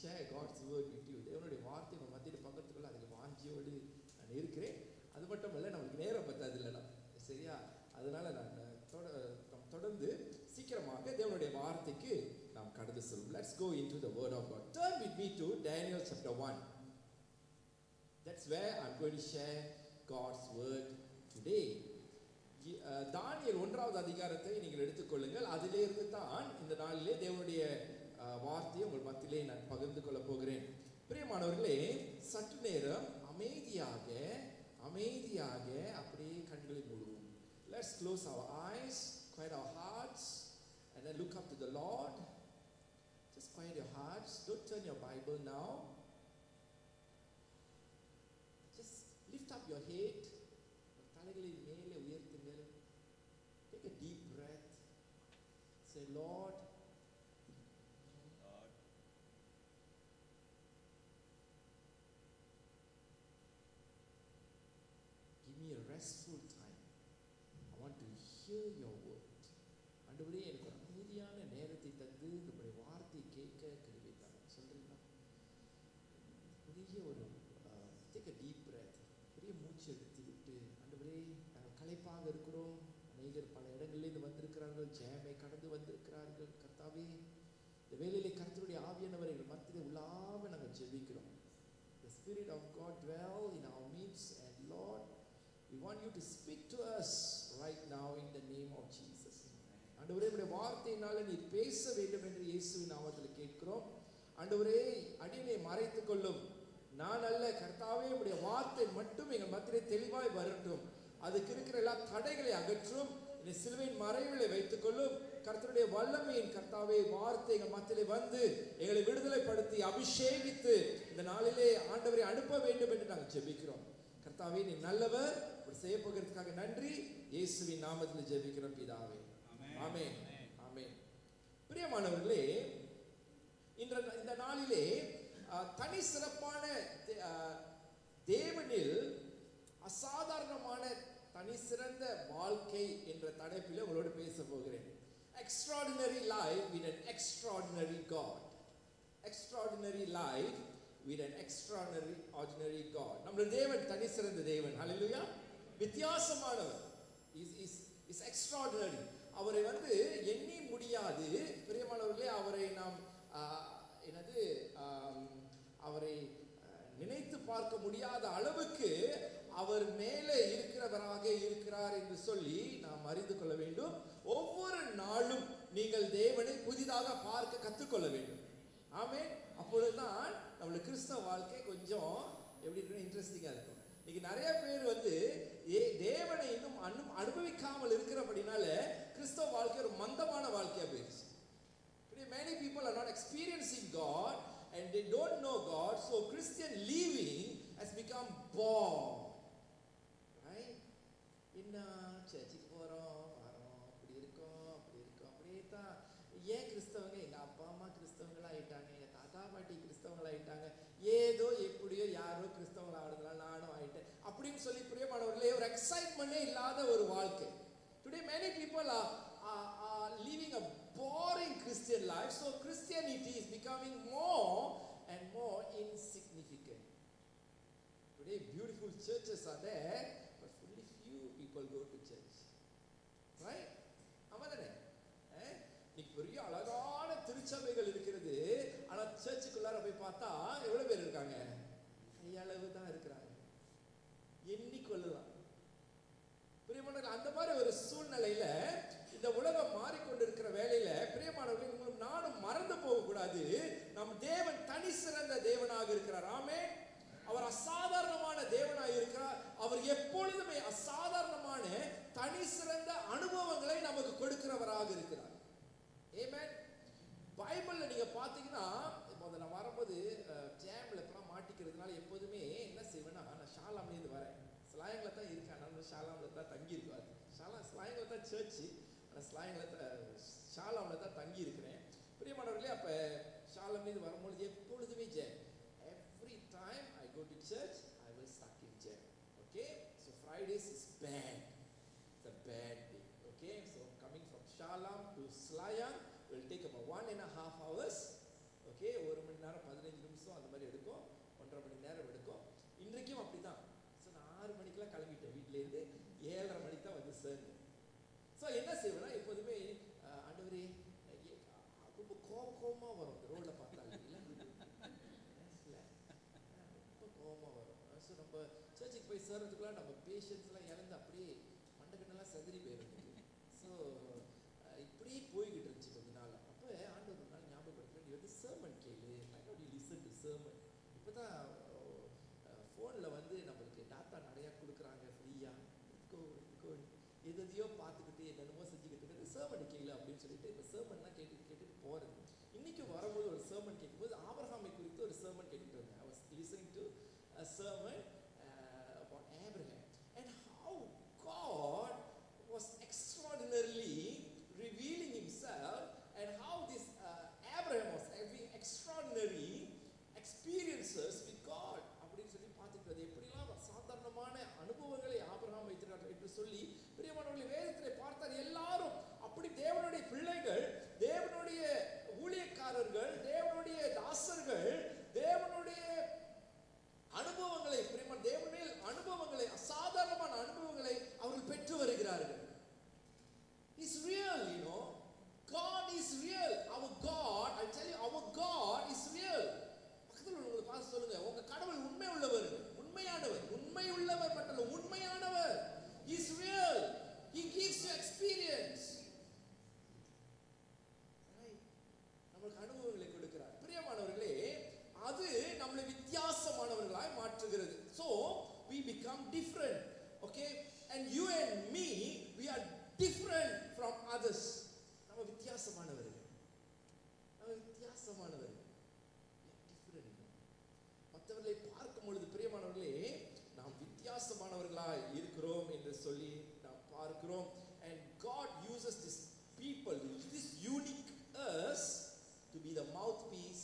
share God's word with you தேவனுடைய வார்த்தை உங்கள் மத்தியில் பக்கத்துக்குள்ள அதுக்கு வாஞ்சியோடு நான் இருக்கிறேன் அது மட்டும் இல்லை நமக்கு நேரம் பத்தாது இல்லைனா சரியா அதனால நான் தொட நாம் தொடர்ந்து சீக்கிரமாக தேவனுடைய வார்த்தைக்கு நாம் கடந்து செல்வோம் let's go into the word of God turn with me to Daniel chapter one that's where I'm going to share God's word today தானியல் ஒன்றாவது அதிகாரத்தை நீங்கள் எடுத்துக்கொள்ளுங்கள் அதிலிருந்து தான் இந்த நாளிலே தேவனுடைய அஹ், வார்த்தையை உங்கள் மத்தியிலே நான் பகிர்ந்து கொள்ள போகிறேன் பிரியமானவர்களே சற்று நேரம் அமைதியாக அமைதியாக அப்படியே கண்களை மூடுவோம் let's close our eyes quiet our hearts and then look up to the Lord just quiet your hearts don't turn your Bible now just lift up your head தலைகளை மேலே உயர்த்துங்கள் take a deep breath say lord give me a restful time i want to hear your word ஆண்டவரே எனக்கு ஒரு அமைதியான நேரத்தை தந்து உங்களுடைய வார்த்தையை கேட்க கிருபை தாங்க சொல்றீங்களா பெரிய ஒரு டேக் அ டீப் breath பெரிய மூச்சு எடுத்து விட்டு ஆண்டவரே நாங்கள் களைப்பாக இருக்கிறோம் அநேகர் பல இடங்களிலிருந்து வந்திருக்கிறார்கள் ஜெயமை கடந்து வந்திருக்கிறார்கள் கர்த்தாவே இந்த வேலையிலே கர்த்தருடைய ஆவியானவர் எங்கள் மத்தியிலே உள்ளாக நாங்கள் ஜெபிக்கிறோம் The Spirit of God dwell in our midst and Lord, we want you to speak to us right now in the name of Jesus. ஆண்டவரே உடைய வார்த்தையினால நீர் பேச வேண்டும் என்று இயேசுவின் நாமத்தில் கேட்கிறோம் ஆண்டவரே அடியனை மறைத்துக் கொள்ளும் நான் அல்ல கர்த்தாவே உடைய வார்த்தை மட்டும் எங்கள் மத்தியிலே தெளிவாய் வரட்டும் அதுக்கு இருக்கிற எல்லா தடைகளை அகற்றும் என்னை சிலுவையின் மறைவிலை வைத்துக் கொள்ளும் கர்த்தருடைய வல்லமையின் கர்த்தாவே வார்த்தை எங்கள் மத்தியிலே வந்து எங்களை விடுதலைப்படுத்தி அபிஷேகித்து இந்த நாளிலே ஆண்டவரை அனுப்ப வேண்டும் என்று நாங்கள் ஜெபிக்கிறோம் கர்த்தாவே நீ நல்லவர் இப்படி செய்ய போகிறதுக்காக நன்றி இயேசுவின் நாமத்தில் ஜெபிக்கிறோம் பிதாவே ஆமென் ஆமென் பிரியமானவர்களே இன்ற இந்த நாளிலே அஹ், தனி சிறப்பான தே- அஹ், தேவனில் அசாதாரணமான தனி சிறந்த வாழ்க்கை என்ற தலைப்பில் உங்களோடு பேச போகிறேன் extraordinary life with an extraordinary God extraordinary life with an extraordinary ordinary God நம்முடைய தேவன் தனி சிறந்த தேவன் ஹalleluya வித்தியாசமானவர் இஸ் இஸ் இஸ் எக்ஸ்ட்ராடினரி அவரை வந்து எண்ணி முடியாது பிரியமானவர்களே அவரை நாம் ஆஹ், என்னது ஆம், அவரை ஆஹ், நினைத்து பார்க்க முடியாத அளவுக்கு அவர் மேலே இருக்கிறவராக இருக்கிறார் என்று சொல்லி நாம் அறிந்து கொள்ள வேண்டும் ஒவ்வொரு நாளும் நீங்கள் தேவனை புதிதாக பார்க்க கற்றுக்கொள்ள வேண்டும் ஆமே அப்பொழுதுதான் நம்மளுக்கு கிறிஸ்தவ வாழ்க்கை கொஞ்சம் எப்படி இருக்குன்னு இன்ட்ரெஸ்டிங்காக இருக்கும் இன்னைக்கு நிறைய பேர் வந்து ஏ தேவனை இன்னும் அனு அனுபவிக்காமல் இருக்கிறபடினால கிறிஸ்தவ வாழ்க்கை ஒரு மந்தமான வாழ்க்கையா போயிடுச்சு Today, many people are not experiencing God and they don't know God, so Christian living has become bore. Right? என்ன சர்ச்சுக்கு போகிறோம் வரோம் அப்படி இருக்கோம் அப்படி இருக்கோம் அப்படியே தான் ஏன் கிறிஸ்தவங்க எங்கள் அப்பா அம்மா கிறிஸ்தவங்களா ஆயிட்டாங்க எங்கள் தாத்தா பாட்டி கிறிஸ்தவங்களா ஆயிட்டாங்க ஏதோ எப்படியோ யாரோ கிறிஸ்தவங்களா ஆடுறதுனால நானும் ஆயிட்டேன் அப்படின்னு சொல்லி பிரியமானவர்களே ஒரு எக்ஸைட்மெண்ட்டே இல்லாத ஒரு வாழ்க்கை Today, many people are, are, are living a boring Christian life, so Christianity is becoming more and more insignificant. Today, beautiful churches are there, but only few people go to church. Right? ஆமாதானே அஹ்? இன்னைக்கு பெரிய அழகான திருச்சபைகள் இருக்கிறது ஆனா சர்ச்சுக்குள்ளார போய் பார்த்தா எவ்வளவு பேர் இருக்காங்க கையளவு தான் இருக்கிறாங்க எண்ணிக்கொள்ளலாம் பிரியமானவர்கள் அந்த மாதிரி ஒரு சூழ்நிலையில இந்த உலகம் மாறிக்கொண்டிருக்கிற வேலையில பிரியமானவர்கள் உங்களும் நானும் மறந்து போக கூடாது நம் தேவன் தனி சிறந்த தேவனாக இருக்கிறார் ஆமே அவர் அசாதாரணமான தேவனாக இருக்கிறார் அவர் எப்பொழுதுமே அசாதாரணமான தனி சிறந்த அனுபவங்களை நமக்கு கொடுக்கிறவராக இருக்கிறார் ஏமேன் பைபிள்ல நீங்க பாத்தீங்கன்னா இப்போ அதை நான் வரும்போது ஜேம்ல இப்பெல்லாம் மாட்டிக்கிறதுனால எப்போதுமே என்ன செய்வேன்னா நான் ஷாலாம்லேருந்து வரேன் ஸ்லாயங்கில் தான் இருக்கேன் நான் ஷாலாமில் தான் தங்கி இருக்காது ஷாலா ஸ்லாயங்கில் தான் சர்ச்சு ஆனால் ஸ்லாயங்கில் தான் ஷாலாமில் தான் தங்கி இருக்கிறேன் பிரியமானவர்களே அப்போ ஷாலாம்லேருந்து வரும்பொழுது எப்பொழுதுமே ஜெயம் every time I go to church I will stuck in ஜெயம் okay so Fridays is bad It's a bad day. Okay, so coming from Shalam to Slayang will take about one and a half hours. Okay ஒரு மணி நேரம் பதினஞ்சு நிமிஷம் அந்த மாதிரி எடுக்கும் ஒன்றரை மணி நேரம் எடுக்கும் இன்றைக்கும் அப்படிதான் ஸோ நான் ஆறு மணிக்கெல்லாம் கிளம்பிட்டேன் வீட்டிலேருந்து ஏழரை மணிக்கு தான் வந்து சேர்ந்தேன் ஸோ என்ன செய்வேன்னா எப்போதுமே அஹ், ஆண்டவரே அஹ், ஏ- அஹ், ரொம்ப கோப கோபமாக வரும் இந்த ரோட்டில் பார்த்தா இல்லைங்களா இல்ல? அஹ், ரொம்ப கோபமாக வரும் ஸோ நம்ம சர்ச்சுக்கு போய் சேர்றதுக்குள்ள நம்ம பேஷன்ஸ்லாம் இழந்து அப்படியே மண்டக்கண்ணெல்லாம் செதறி போயிருந்தது ஸோ இப்படியே போய்கிட்டு இருந்துச்சு கொஞ்ச நாள் அப்போ ஆண்டவர் ஒரு நாள் ஞாபகப்படுத்துறேன் நீ வந்து சேர்மன் கேளு I know you listen to sermon இப்போ தான் ஃபோனில் வந்து நம்மளுக்கு டாட்டா நிறையா கொடுக்குறாங்க ஃப்ரீயாக கோ கோ எதையோ பார்த்துக்கிட்டு என்னென்னமோ செஞ்சுக்கிட்டு இருக்கிறது சேர்மன் கேளு அப்படின்னு சொல்லிட்டு இப்போ சேர்மன்லாம் கேட்டு கேட்டுட்டு போகிறது இன்னைக்கு வரும்போது ஒரு சேர்மன் கேட்கும்போது ஆபிரகாமை குறித்து ஒரு சேர்மன் கேட்டுட்டு இருந்தேன் I was listening to a sermon uh, about Abraham and how God was extraordinarily revealing himself and how this uh, Abraham was having extraordinary experiences with God அப்படின்னு சொல்லி பார்த்துக்கிறது எப்படிலாம் சாதாரணமான அனுபவங்களை ஆபிரகாம் வைத்திருக்கிறார்கள் என்று சொல்லி பிரியமானவர்களை வேதத்திலே பார்த்தால் எல்லாரும் அப்படி தேவனுடைய பிள்ளைகள் தேவனுடைய ஊழியக்காரர்கள் தேவனுடைய தாசர்கள் தேவனுடைய அனுபவங்களை பிரியமான தேவனில் அனுபவங்களை அசாதாரணமான அனுபவங்களை அவர்கள் பெற்று வருகிறார்கள் is real you know God is real. Our God, I tell you, our God is real. பக்கத்தில் உள்ளவங்களை பார்த்து சொல்லுங்க உங்க கடவுள் உண்மை உள்ளவர் உண்மையானவர் உண்மை உள்ளவர் மட்டும் உண்மையானவர் is real he gives you experience Right. நம்மளுக்கு அனுபவங்களை கொடுக்கிறார் பிரியமானவர்களே அது நம்மளை வித்தியாசமானவர்களாய் மாற்றுகிறது so we become different okay and you and me we are different from others நம்ம வித்தியாசமானவர்கள் நம்ம வித்தியாசமானவர்கள் We are different. மற்றவர்களை பார்க்கும் பொழுது பிரியமானவர்களே நாம் வித்தியாசமானவர்களாய் இருக்கிறோம் என்று சொல்லி நாம் பார்க்கிறோம் and God uses this people this unique us to be the mouthpiece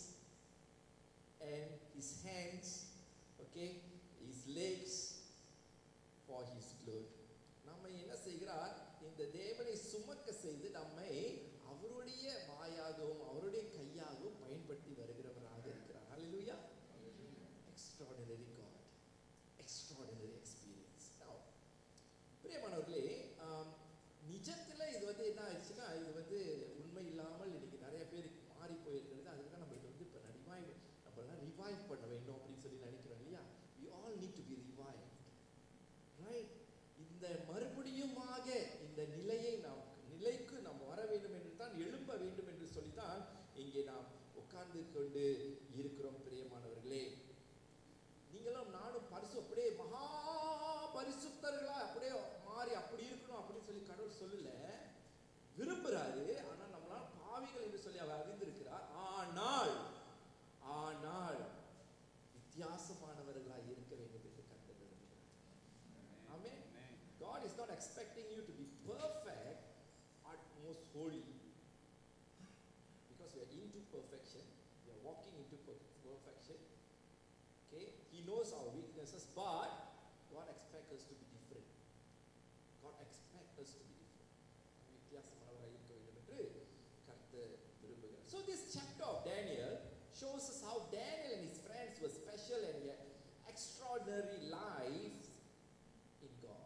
and his hands okay his legs for his glory நம்ம என்ன செய்கிறார் இந்த தேவனை சுமக்க செய்து நம்மை அவருடைய வாயாகவும் அவருடைய கையாகவும் பயன்படுத்தி வருகிறவராக இருக்கிறார் ஹalleluya extraordinary God extraordinary experience now பிரியமானவர்களே ஆம், நிஜத்துல இது வந்து என்ன ஆயிடுச்சுன்னா இது வந்து உண்மை இல்லாமல் இன்னைக்கு நிறைய பேர் மாறி போயிருக்கிறது அதுக்கு தான் நம்மளுக்கு வந்து இப்போ ரிவைவ் நம்மளாம் ரிவைவ் பண்ண வேண்டும் அப்படின்னு சொல்லி நினைக்கிறோம் இல்லையா we all need to be revived right இந்த மறுபடியுமாக இந்த நிலையை நாம் நிலைக்கு நாம் வர வேண்டும் என்று தான் எழும்ப வேண்டும் என்று சொல்லித்தான் இங்கே நாம் உட்கார்ந்து கொண்டு இருக்கிறோம் பிரியமானவர்களே நீங்களும் நானும் பரிசு அப்படியே மகா பரிசுத்தர்களா அப்படியே மாறி அப்படி இருக்கணும் அப்படின்னு சொல்லி கடவுள் சொல்லல விரும்புறாரு ஆனா நம்மளால பாவிகள் என்று சொல்லி அவர் அறிந்திருக்கிறார் ஆனால் ஆனால் வித்தியாசமானவர்களாய் இருக்க வேண்டும் என்று கர்த்தர் விரும்புகிறார் ஆமென் God is not expecting you to be perfect, utmost holy. Because we are into perfection, we are walking into per- perfection. Okay? He knows our weaknesses, but God expects us to be different. God expects us to be different. வித்தியாசமானவராக இருக்க வேண்டும் என்று கர்த்தர் விரும்புகிறார். So this chapter of Daniel shows us how Daniel and his friends were special and yet extraordinary lives in God.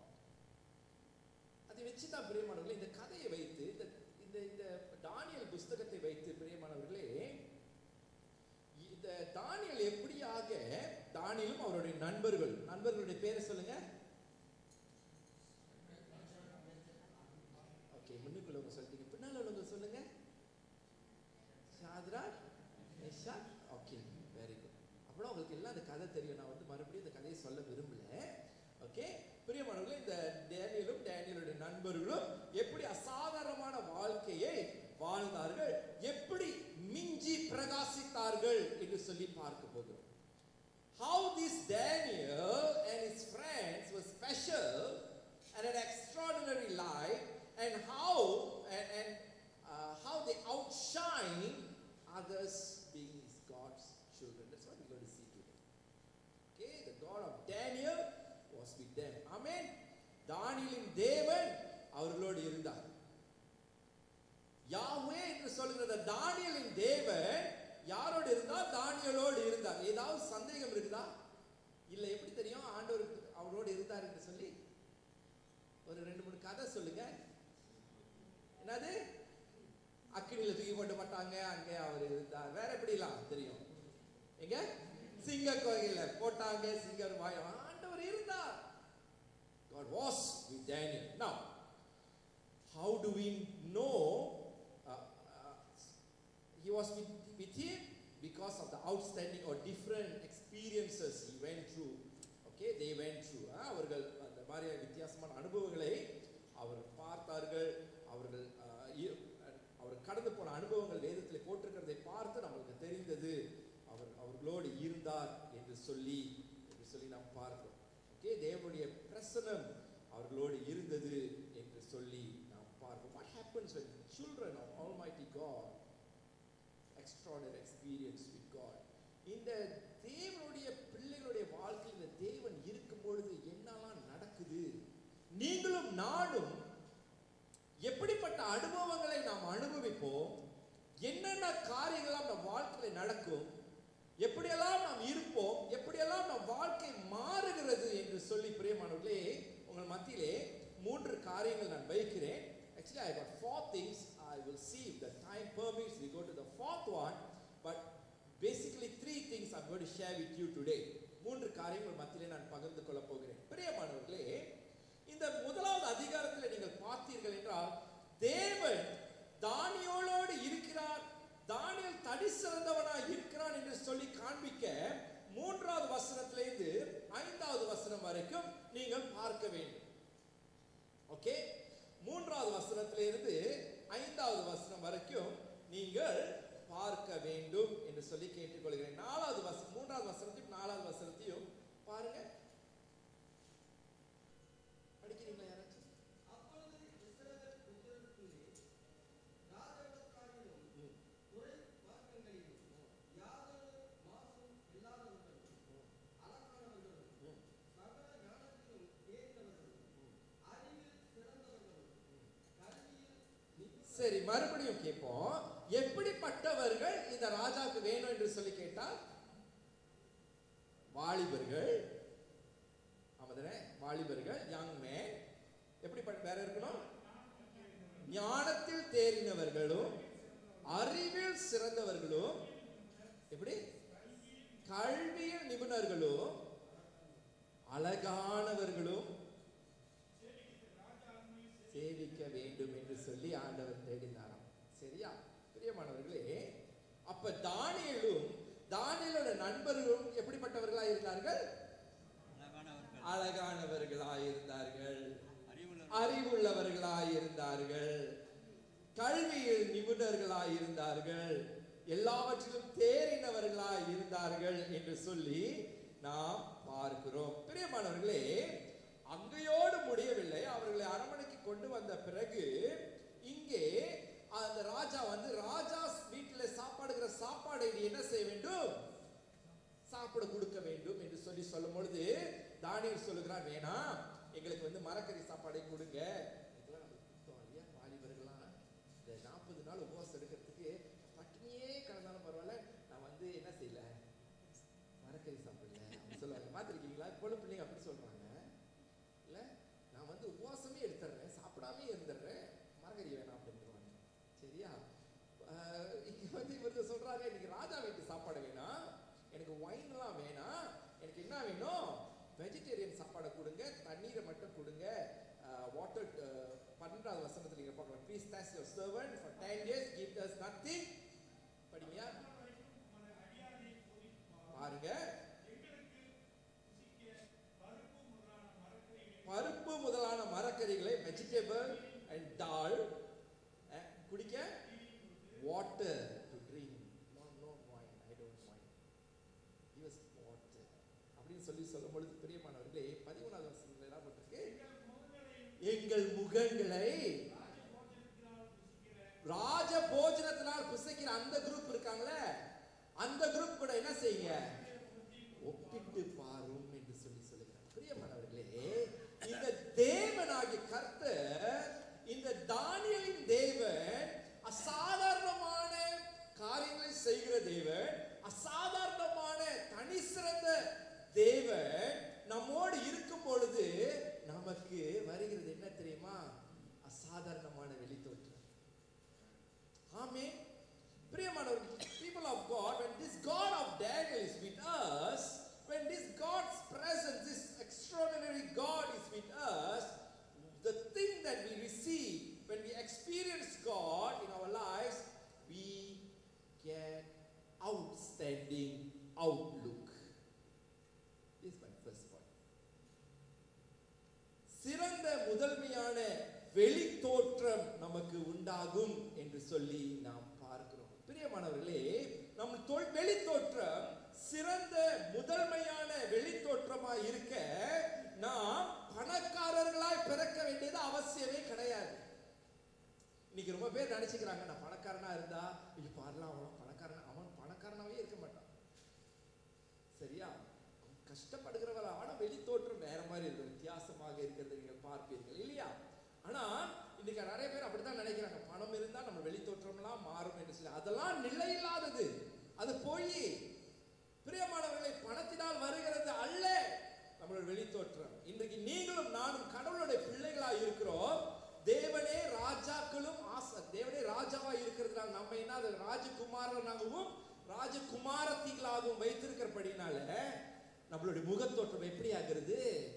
அதை வச்சு தான் பிரியமானவர்களே இந்த கதையை வைத்து இந்த இந்த இந்த தானியல் புஸ்தகத்தை வைத்து பிரியமானவர்களே இந்த தானியல் எப்படியாக தானியலும் அவருடைய நண்பர்கள் நண்பர்களுடைய பேரை சொல்லுங்க ஓகே முன்னுக்குள்ளவங்க சொல்லிட்டீங்க பின்னால உள்ளவங்க சொல்லுங்க Shadrach Meshach okay very good அப்புறம் உங்களுக்கு எல்லாம் அந்த கதை தெரியும் நான் வந்து மறுபடியும் இந்த கதையை சொல்ல விரும்பல ஓகே பிரியமானவர்களே இந்த டேனியலும் டேனியலுடைய நண்பர்களும் எப்படி அசாதாரணமான வாழ்க்கையை வாழ்ந்தார்கள் எப்படி மிஞ்சி பிரகாசித்தார்கள் என்று சொல்லி பார்க்க போகிறோம் how this Daniel and his friends were special and an extraordinary life and how and, and uh, how they outshine others being his God's children. That's what we're going to see today. Okay, the God of Daniel was with them. Amen. தானியலின் தேவன் அவர்களோடு இருந்தார் யாவே என்று சொல்லுகிற தானியலின் தேவன் யாரோடு இருந்தார் தானியலோடு இருந்தார் ஏதாவது சந்தேகம் இருக்குதா இல்ல எப்படி தெரியும் ஆண்டவர் அவரோடு இருந்தார் என்று சொல்லி ஒரு ரெண்டு மூணு கதை சொல்லுங்க என்னது அக்கினியில தூக்கி போட்டு மாட்டாங்க அங்கே அவர் இருந்தார் வேற எப்படிலாம் தெரியும் எங்க சிங்க கோயில போட்டாங்க சிங்கர் வாய் ஆண்டவர் இருந்தார் God was with Daniel. Now, how do we know uh, uh, he was with, with him because of the outstanding or different experiences he went through. Okay, they went through. ஆ, அவர்கள் அந்த மாதிரி வித்தியாசமான அனுபவங்களை அவர் பார்த்தார்கள் அவர்கள் ஆ, இ- அவர் கடந்து போன அனுபவங்கள் வேதத்தில் போட்டிருக்கிறதை பார்த்து நம்மளுக்கு தெரிந்தது அவர் அவர்களோடு இருந்தார் என்று சொல்லி என்று சொல்லி நாம் பார்க்கிறோம் ஓகே தேவனுடைய பிரசனம் அவர்களோடு இருந்தது என்று சொல்லி நாம் பார்க்கிறோம் what happens when children of almighty god extraordinary experience with god இந்த தேவனுடைய பிள்ளைகளுடைய வாழ்க்கையில் இந்த தேவன் இருக்கும் பொழுது என்னெல்லாம் நடக்குது நீங்களும் நானும் எப்படிப்பட்ட அனுபவங்களை நாம் அனுபவிப்போம் என்னென்ன காரியங்கள்லாம் நம் வாழ்க்கையில நடக்கும் எப்படியெல்லாம் நாம் இருப்போம் எப்படியெல்லாம் நம் வாழ்க்கை மாறுகிறது என்று சொல்லி பிரியமானவர்களே உங்கள் மத்தியிலே மூன்று காரியங்கள் நான் வைக்கிறேன் actually i got four things i will see if the time permits we go to the fourth one but basically three things i'm going to share with you today மூன்று காரியங்கள் மத்தியிலே நான் பகிர்ந்து கொள்ள போகிறேன் பிரியமானவர்களே இந்த முதலாவது அதிகாரத்தில் நீங்கள் பார்த்தீர்கள் என்றால் தேவன் தானியோளோடு இருக்கிறார் தானியல் தடி சிறந்தவனாய் இருக்கிறான் என்று சொல்லி காண்பிக்க மூன்றாவது வசனத்திலிருந்து ஐந்தாவது வசனம் வரைக்கும் நீங்கள் பார்க்க வேண்டும் ஓகே மூன்றாவது வசனத்திலிருந்து ஐந்தாவது வசனம் வரைக்கும் நீங்கள் பார்க்க வேண்டும் என்று சொல்லி கேட்டுக்கொள்கிறேன் நாலாவது வசனம் மூன்றாவது வசனத்தையும் நாலாவது வசனத்தையும் பாருங்க படிக்கிறீங்களா யாராச்சும் அப்பொழுது இஸ்ரவேல் புத்திரருக்குள்ளே ராஜவஸ்காரிலும் ம், துறை வர்க்கங்களிலும் யாதொரு மாசும் இல்லாதவர்களும் ம், அழகானவர்களும் ம், சகல ஞானத்திலும் தேறினவர்களும் ம், அறிவில் சிறந்தவர்களும் ம். கல்வியில் நிபுணர் சரி மறுபடியும் கேட்போம் எப்படிப்பட்டவர்கள் இந்த ராஜாவுக்கு வேணும் என்று சொல்லி கேட்டால் வாலிபர்கள் ஆமாதானே வாலிபர்கள் யங் மேன் எப்படிப்பட்ட வேற இருக்கணும் ஞானத்தில் தேறினவர்களும் அறிவில் சிறந்தவர்களும் எப்படி கல்வியில் நிபுணர்களும் அழகானவர்களும் சேவிக்க வேண்டும் என்று சொல்லி ஆண்டவர் தேடினாராம் சரியா பிரியமானவர்களே அப்ப தானியலும் தானியலோட நண்பர்களும் எப்படிப்பட்டவர்களா இருந்தார்கள் அழகானவர்கள் அழகானவர்களாய் இருந்தார்கள் அறிவுள்ள அறிவுள்ளவர்களாய் இருந்தார்கள் கல்வியில் நிபுணர்களாய் இருந்தார்கள் எல்லாவற்றிலும் தேறினவர்களாய் இருந்தார்கள் என்று சொல்லி நாம் பார்க்கிறோம் பிரியமானவர்களே அங்கேயோடு முடியவில்லை அவர்களை அரண்மனைக்கு கொண்டு வந்த பிறகு இங்கே அந்த ராஜா வந்து ராஜா வீட்டில சாப்பாடுகிற சாப்பாடை நீ என்ன செய்ய வேண்டும் சாப்பிட கொடுக்க வேண்டும் என்று சொல்லி சொல்லும் பொழுது தானியல் சொல்லுகிறான் வேணாம் எங்களுக்கு வந்து மரக்கறி சாப்பாடை கொடுங்க இதெல்லாம் நம்ம குத்தம் இல்லையா வாலிபர்கள்லாம் இந்த நாற்பது நாள் உபவாசம் எடுக்கிறதுக்கு பட்டினியே கடந்தாலும் பரவாயில்ல நான் வந்து என்ன செய்யல மரக்கறி சாப்பிடல அப்படி சொல்லுவாங்க பார்த்துருக்கீங்களா இப்போ பிள்ளைங்க அப்படி சொல்றாங்க இல்ல நான் வந்து உபவாசமே எடுத்துடுறேன் சாப்பிடாமே இருந்துடுறேன் மரக்கறி வேணாம் அப்படின்றாங்க சரியா ஆஹ் இங்க வந்து இவருக்கு சொல்றாங்க இன்னைக்கு ராஜா வீட்டு சாப்பாடு வேணாம் எனக்கு ஒயின்லாம் வேணாம் எனக்கு என்ன வேணும் வெஜிடேரியன் சாப்பாடை கொடுங்க தண்ணீரை மட்டும் கொடுங்க வாட்டர் பன்னெண்டாவது வசனத்தில் நீங்க பார்க்கலாம் please test your servant for ten years give us nothing படிமையா பாருங்க பருப்பு முதலான மரக்கறிகளை வெஜிடபிள் அண்ட் டால் குடிக்க water to drink no no wine I don't wine give us water அப்படின்னு சொல்லி சொல்லும் பொழுது பிரியமானவர்களே பதிமூணாவது வருஷத்துல என்ன போட்டிருக்கு எங்கள் முகங்களை ராஜ போஜனத்தினால் புசைக்கிற அந்த குரூப் இருக்காங்களே அந்த குரூப் கூட என்ன செய்யுங்க ஒப்பிட்டு பாரும் என்று சொல்லி சொல்லுகிறார் பிரியமானவர்களே இந்த தேவனாகிய கர்த்தர் இந்த தானியலின் தேவன் அசாதாரணமான காரியங்களை செய்கிற தேவன் ஆமென் பிரியமானவர்கள் people of God when this God of Daniel is with us when this God's presence this extraordinary God is with us the thing that we receive when we experience God in our lives we get outstanding outlook this is my first point சிறந்த முதன்மையான வெளித்தோற்றம் நமக்கு உண்டாகும் என்று சொல்லி நாம் பார்க்கிறோம் பிரியமானவர்களே நம் தொல் வெளித்தோற்றம் சிறந்த முதன்மையான வெளித்தோற்றமாய் இருக்க நாம் பணக்காரர்களாய் பிறக்க வேண்டியது அவசியமே கிடையாது இன்னைக்கு ரொம்ப பேர் நினைச்சுக்கிறாங்க நான் பணக்காரனா இருந்தா இது பாரலாம் அவன் பணக்காரனா அவன் பணக்காரனாவே இருக்க மாட்டான் சரியா அவன் கஷ்டப்படுகிறவன் ஆனா வெளித்தோற்றம் வேற மாதிரி இருக்கும் வித்தியாசமாக இருக்கிறது நீங்கள் பார்ப்பீர்கள் இல்லையா ஆனா இன்னைக்கு நிறைய பேர் அப்படித்தான் நினைக்கிறாங்க பணம் இருந்தா நம்ம வெளித்தோற்றம்லாம் மாறும் என்று சொல்லி அதெல்லாம் நிலையில்லாதது அது போய் பிரியமானவர்களை பணத்தினால் வருகிறது அல்ல நம்மளோட வெளித்தோற்றம் இன்றைக்கு நீங்களும் நானும் கடவுளுடைய பிள்ளைகளா இருக்கிறோம் தேவனே ராஜாக்களும் ஆசை தேவனே ராஜாவா இருக்கிறதுனால நம்ம என்ன அது ராஜகுமாரனாகவும் ராஜகுமாரத்திகளாகவும் வைத்திருக்கிறபடினால நம்மளுடைய முகத்தோற்றம் எப்படி ஆகிறது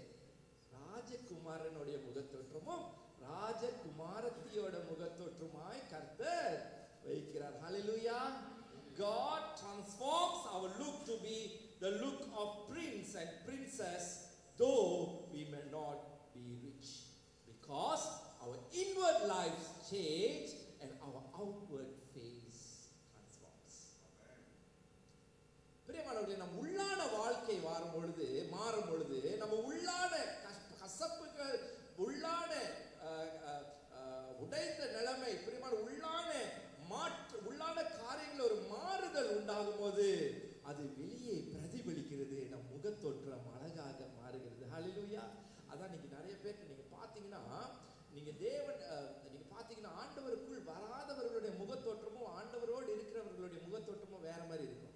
ராஜகுமாரனுடைய முகத்தோற்றமும் ராஜகுமாரத்தியோட முகத்தோற்றமாய் கர்த்தர் வைக்கிறார் ஹalleluya God transforms our look to be the look of prince and princess though we may not be rich because our inward lives change and our outward face transforms பிரியமானவர்களே நம் உள்ளான வாழ்க்கை வாரும் பொழுது மாறும் பொழுது நம்ம உள்ளான கஷ்ட- கசப்புகள் உள்ளான அஹ், அஹ், அஹ், உடைந்த நிலைமை பிரியமான உள்ளான மாற்று உள்ளான காரியங்கள் ஒரு மாறுதல் உண்டாகும் போது அது வெளியே பிரதிபலிக்கிறது நம் முகத்தோற்றம் அழகாக மாறுகிறது ஹalleluya அதான் நீங்க நிறைய பேர் நீங்க பாத்தீங்கன்னா நீங்க தேவன் அஹ், நீங்க பாத்தீங்கன்னா ஆண்டவருக்குள் வராதவர்களுடைய முகத்தோற்றமும் ஆண்டவரோடு இருக்கிறவர்களுடைய முகத்தோற்றமும் வேற மாதிரி இருக்கும்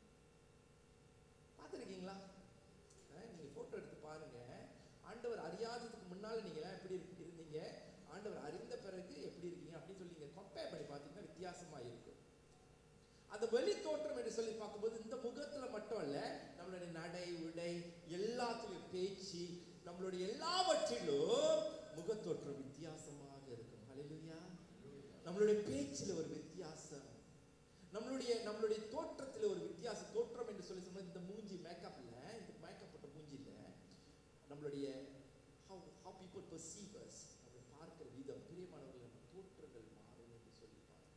பார்த்துருக்கீங்களா நீங்க போட்டோ எடுத்து பாருங்க ஆண்டவர் அறியாததுக்கு முன்னால நீங்க எல்லாம் எப்படி இருக்கு- இருந்தீங்க ஆண்டவர் அறிந்த பிறகு எப்படி இருக்கீங்க அப்படின்னு சொல்லி நீங்க கம்பேர் பண்ணி பார்த்தீங்கன்னா வித்தியாசமா இருக்கும் அந்த வெளி தோற்றம் என்று சொல்லி பார்க்கும்போது இந்த முகத்துல மட்டும் இல்ல நம்மளுடைய நடை உடை எல்லாத்துலயும் பேச்சு நம்மளுடைய எல்லாவற்றிலும் முகத்தோற்றம் வித்தியாசமாக இருக்கும் ஹalleluya நம்மளுடைய பேச்சில் ஒரு வித்தியாசம் நம்மளுடைய நம்மளுடைய தோற்றத்தில் ஒரு வித்தியாசம் தோற்றம் என்று சொல்லி சொன்னா இந்த மூஞ்சி மேக்கப்ல இந்த மேக்கப் போட்ட மூஞ்சில நம்மளுடைய how how people perceive us நம்மளை பார்க்கிற விதம் பிரியமானவர்கள் நம்ம தோற்றங்கள் மாறும் என்று சொல்லி பாருங்க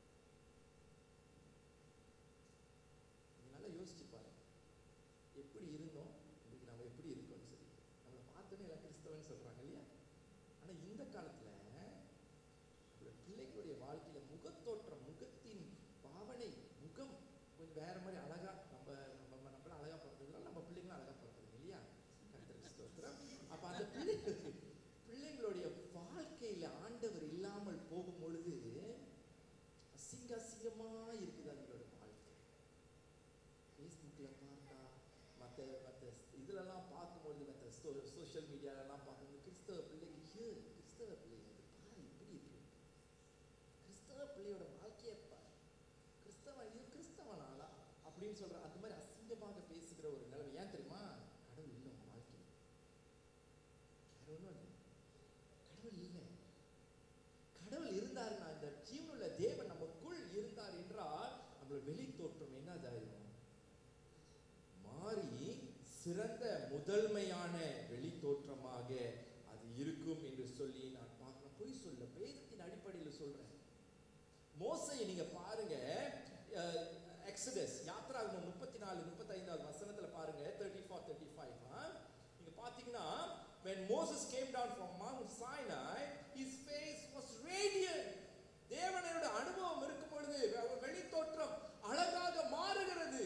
நீங்க நல்லா யோசிச்சு பாருங்க எப்படி இருந்தோம் இன்னைக்கு நம்ம எப்படி இருக்கோம்னு சொல்லி நம்மளை பார்த்தோன்னே எல்லாம் கிறிஸ்தவன் சொல்றாங்க இல்லையா ஆனா இந்த காலத்துல நம்மளோட பிள்ளைகளுடைய வாழ்க்கையில முகத்தோற்றம் முகத்தின் பாவனை முகம் கொஞ்சம் வேற மாதிரி அழகா நம்ம நம்ம நம்மள அழகா பிறந்ததுனால நம்ம பிள்ளைங்களும் அழகா பிறந்தது இல்லையா கர்த்தருக்கு ஸ்தோத்திரம் அப்ப அந்த பிள்ளைகளுக்கு பிள்ளைங்களுடைய வாழ்க்கையில ஆண்டவர் இல்லாமல் போகும் பொழுது அசிங்க அசிங்கமா இருக்குது அவங்களோட வாழ்க்கை ஃபேஸ்புக்கில் பார்த்தா மற்ற மற்ற இதுலலாம் பார்க்கும்பொழுது மற்ற சோ சோஷியல் மீடியாலலாம் பார்க்கும்போது கிறிஸ்தவ பிள்ளைங்க ஹியோ கிறிஸ்தவ பிள்ளைங்க இது பாரு இப்படி இருக்கு கிறிஸ்தவ பிள்ளையோட வாழ்க்கையை பாரு கிறிஸ்தவன் இது கிறிஸ்தவனாலா அப்படின்னு சொல்ற அந்த மாதிரி அசிங்கமாக பேசுகிற ஒரு நிலைமை ஏன் தெரியுமா கடவுள் இல்லை உங்க வாழ்க்கையில் வேற ஒன்றும் இல்லை கடவுள் இல்லை கடவுள் இருந்தாருன்னா இந்த ஜீவனுள்ள தேவன் நமக்குள் இருந்தார் என்றால் நம்மளோட வெளி தோற்றம் என்னதாயிரும் மாறி சிறந்த முதன்மையான வெளி தோற்றமாக அது இருக்கும் என்று சொல்லி நான் பார்க்கிறேன் பொய் சொல்ல வேதத்தின் அடிப்படையில் சொல்றேன் மோசையை நீங்க பாருங்க எக்ஸடஸ் யாத்ராகமம் முப்பத்தி நாலு முப்பத்தைந்தாவது வசனத்துல பாருங்க தேர்ட்டி ஃபோர் தேர்ட்டி ஃபைவ் நீங்க பாத்தீங்கன்னா when Moses came down from Mount Sinai his face was radiant தேவனோட அனுபவம் இருக்கும் பொழுது அவர் வெளி தோற்றம் அழகாக மாறுகிறது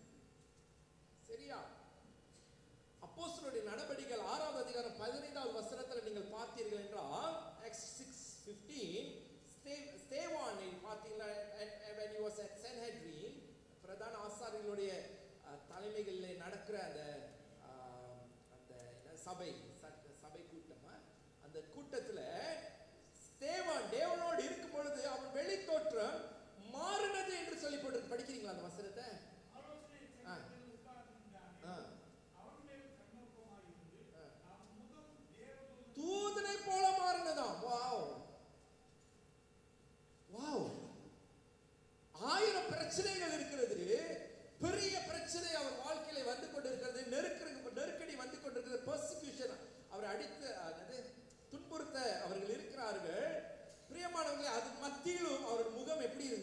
சரியா அப்போஸ்தலருடைய நடவடிக்கைகள் ஆறாவது அதிகாரம் பதினைந்தாவது வசனத்துல நீங்கள் பார்த்தீர்கள் என்றால் Acts 6:15 ஸ்தே- ஸ்தேவானை பார்த்தீங்களா and- and when he was at Sanhedrin பிரதான ஆசாரியர்களுடைய அஹ், தலைமைகளிலே நடக்கிற அந்த அஹ், அந்த என்ன, சபை ச- சபை கூட்டமா அந்த கூட்டத்துல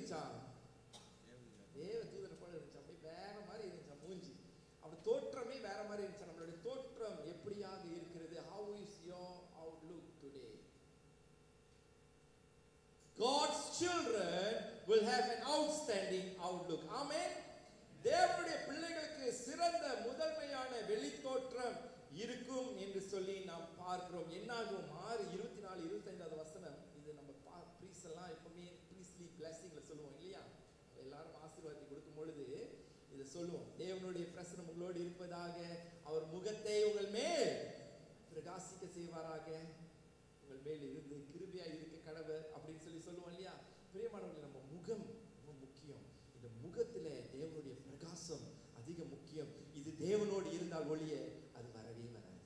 இருந்துச்சா தேவ தூதரை போல இருந்துச்சு அப்படியே வேற மாதிரி இருந்துச்சா மூஞ்சி அப்படி தோற்றமே வேற மாதிரி இருந்துச்சு நம்மளுடைய தோற்றம் எப்படியாக இருக்கிறது how is your outlook today God's children will have an outstanding outlook. Amen. தேவனுடைய பிள்ளைகளுக்கு சிறந்த முதன்மையான வெளித்தோற்றம் இருக்கும் என்று சொல்லி நாம் பார்க்கிறோம் என்னாகும் ஆறு இருபத்தி நாலு இருபத்தைந்தாவது வசனம் இது நம்ம ப்ரீஸ் எல்லாம் எப்பவுமே ப்ரீஸ்லி பிளஸிங்ல சொல்லுவோம் இல்லையா எல்லாரும் ஆசீர்வாதத்தை கொடுக்கும் பொழுது இதை சொல்லுவோம் தேவனுடைய பிரசனம் உங்களோடு இருப்பதாக அவர் முகத்தை உங்கள் மேல் பிரகாசிக்க செய்வாராக உங்கள் மேல் இருந்து கிருபையா இருக்க கடவுள் அப்படின்னு சொல்லி சொல்லுவோம் இல்லையா பிரியமானவர்கள் நம்ம முகம் ரொம்ப முக்கியம் இந்த முகத்துல தேவனுடைய பிரகாசம் அதிக முக்கியம் இது தேவனோடு இருந்தால் ஒழிய அது வரவே வராது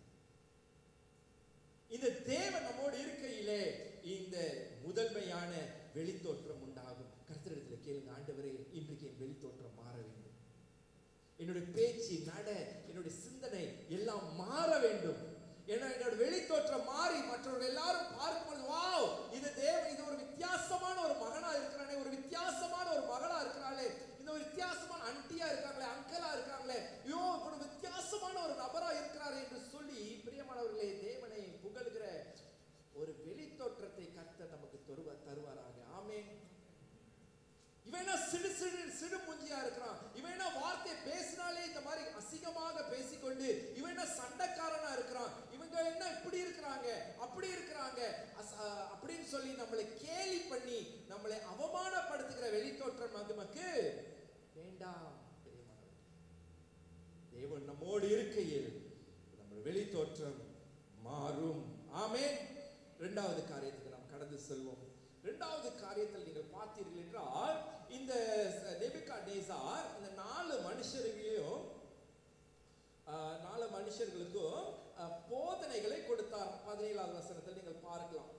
இந்த தேவன் நம்மோடு இருக்கையிலே இந்த முதன்மையான வெளித்தோற்றம் உண்டாகும் கர்த்தரிடத்துல கேளுங்க ஆண்டவரே இன்றைக்கு என் வெளித்தோற்றம் மாற வேண்டும் என்னுடைய பேச்சு நட என்னுடைய சிந்தனை எல்லாம் மாற வேண்டும் ஏன்னா என்னோட வெளித்தோற்றம் மாறி மற்றவர்கள் எல்லாரும் பார்க்கும்போது வாவ் இது தேவ இது ஒரு வித்தியாசமான ஒரு மகனா இருக்கிறானே ஒரு வித்தியாசமான ஒரு மகளா இருக்கிறாளே இந்த ஒரு வித்தியாசமான அண்டியா இருக்காங்களே அங்கலா இருக்காங்களே ஐயோ ஒரு வித்தியாசமான ஒரு நபரா இருக்கிறாரே என்று சொல்லி பிரியமானவர்களே தேவனை புகழ்கிற ஒரு வெளித்தோற்றத்தை கர்த்தர் நமக்கு தருவ தருவாராக ஆமென் இவன் என்ன சிடு சிடு சிடு மூஞ்சியா இருக்கிறான் இவன் என்ன வார்த்தை பேசினாலே இந்த மாதிரி அசிங்கமாக பேசிக்கொண்டு இவன் என்ன சண்டைக்காரனா இருக்கிறான் இவங்க என்ன இப்படி இருக்கிறாங்க அப்படி இருக்கிறாங்க அஸ்- அஹ் அப்படின்னு சொல்லி நம்மளை கேலி பண்ணி நம்மளை அவமானப்படுத்துகிற வெளித்தோற்றம் நமக்கு வேண்டாம் பிரியமானவர்களே. தேவன் நம்மோடு இருக்கையில் நம்ம வெளித்தோற்றம் மாறும் ஆமென் இரண்டாவது காரியத்துக்கு நாம் கடந்து செல்வோம் இரண்டாவது காரியத்தில் நீங்கள் பார்த்தீர்கள் என்றால் இந்த நெபிகா நேசார் இந்த நாலு மனுஷர்களையும் ஆஹ், நாலு மனுஷர்களுக்கும் ஆஹ், போதனைகளை கொடுத்தார் பதினேழாவது வசனத்தில் நீங்கள் பார்க்கலாம்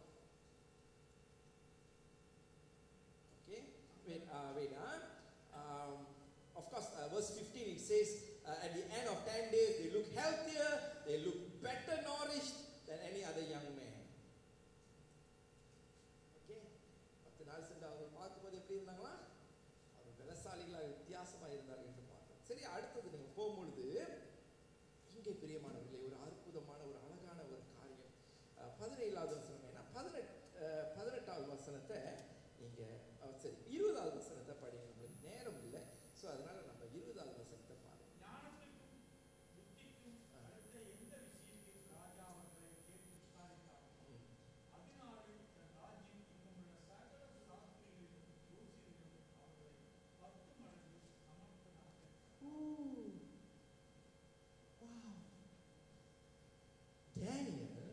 Okay, wait, uh, wait, huh? Um, of course, uh, verse 15 it says, uh, at the end of 10 days, they look healthier, they look better nourished than any other young man. Okay? பத்து நாள் சென்று அவர்கள் பார்க்கும்போது எப்படி இருந்தாங்களா அவர் பலசாலிகளாக வித்தியாசமாக இருந்தார்கள் என்று பார்த்தோம் சரி அடுத்தது நீங்கள் போகும்பொழுது இங்கே பிரியமானவர்களே ஒரு அற்புதமான ஒரு அழகான ஒரு காரியம் அஹ், பதினேழாவது வசனம் ஏன்னா பதினெட் அஹ், பதினெட்டாவது வசனத்தை நீங்க அஹ், சரி இருபதாவது வசனத்தை படிங்க நம்மளுக்கு நேரம் இல்லை ஸோ அதனால நம்ம இருபதாவது வசனத்தை பாருங்க ஞானத்துக்கும் புத்திக்கும் ஆ. அடுத்த எந்த விஷயத்தில் ராஜா அவர்களை கேட்டு விசாரித்தார் ம். அதனாலே தன் ராஜ்யம் இன்னுமுள்ள சகல சாஸ்திரிகளையும் யோசியர்களையும் அவர்களை பத்து மடங்கு சமர்ப்பனாக டேனியல்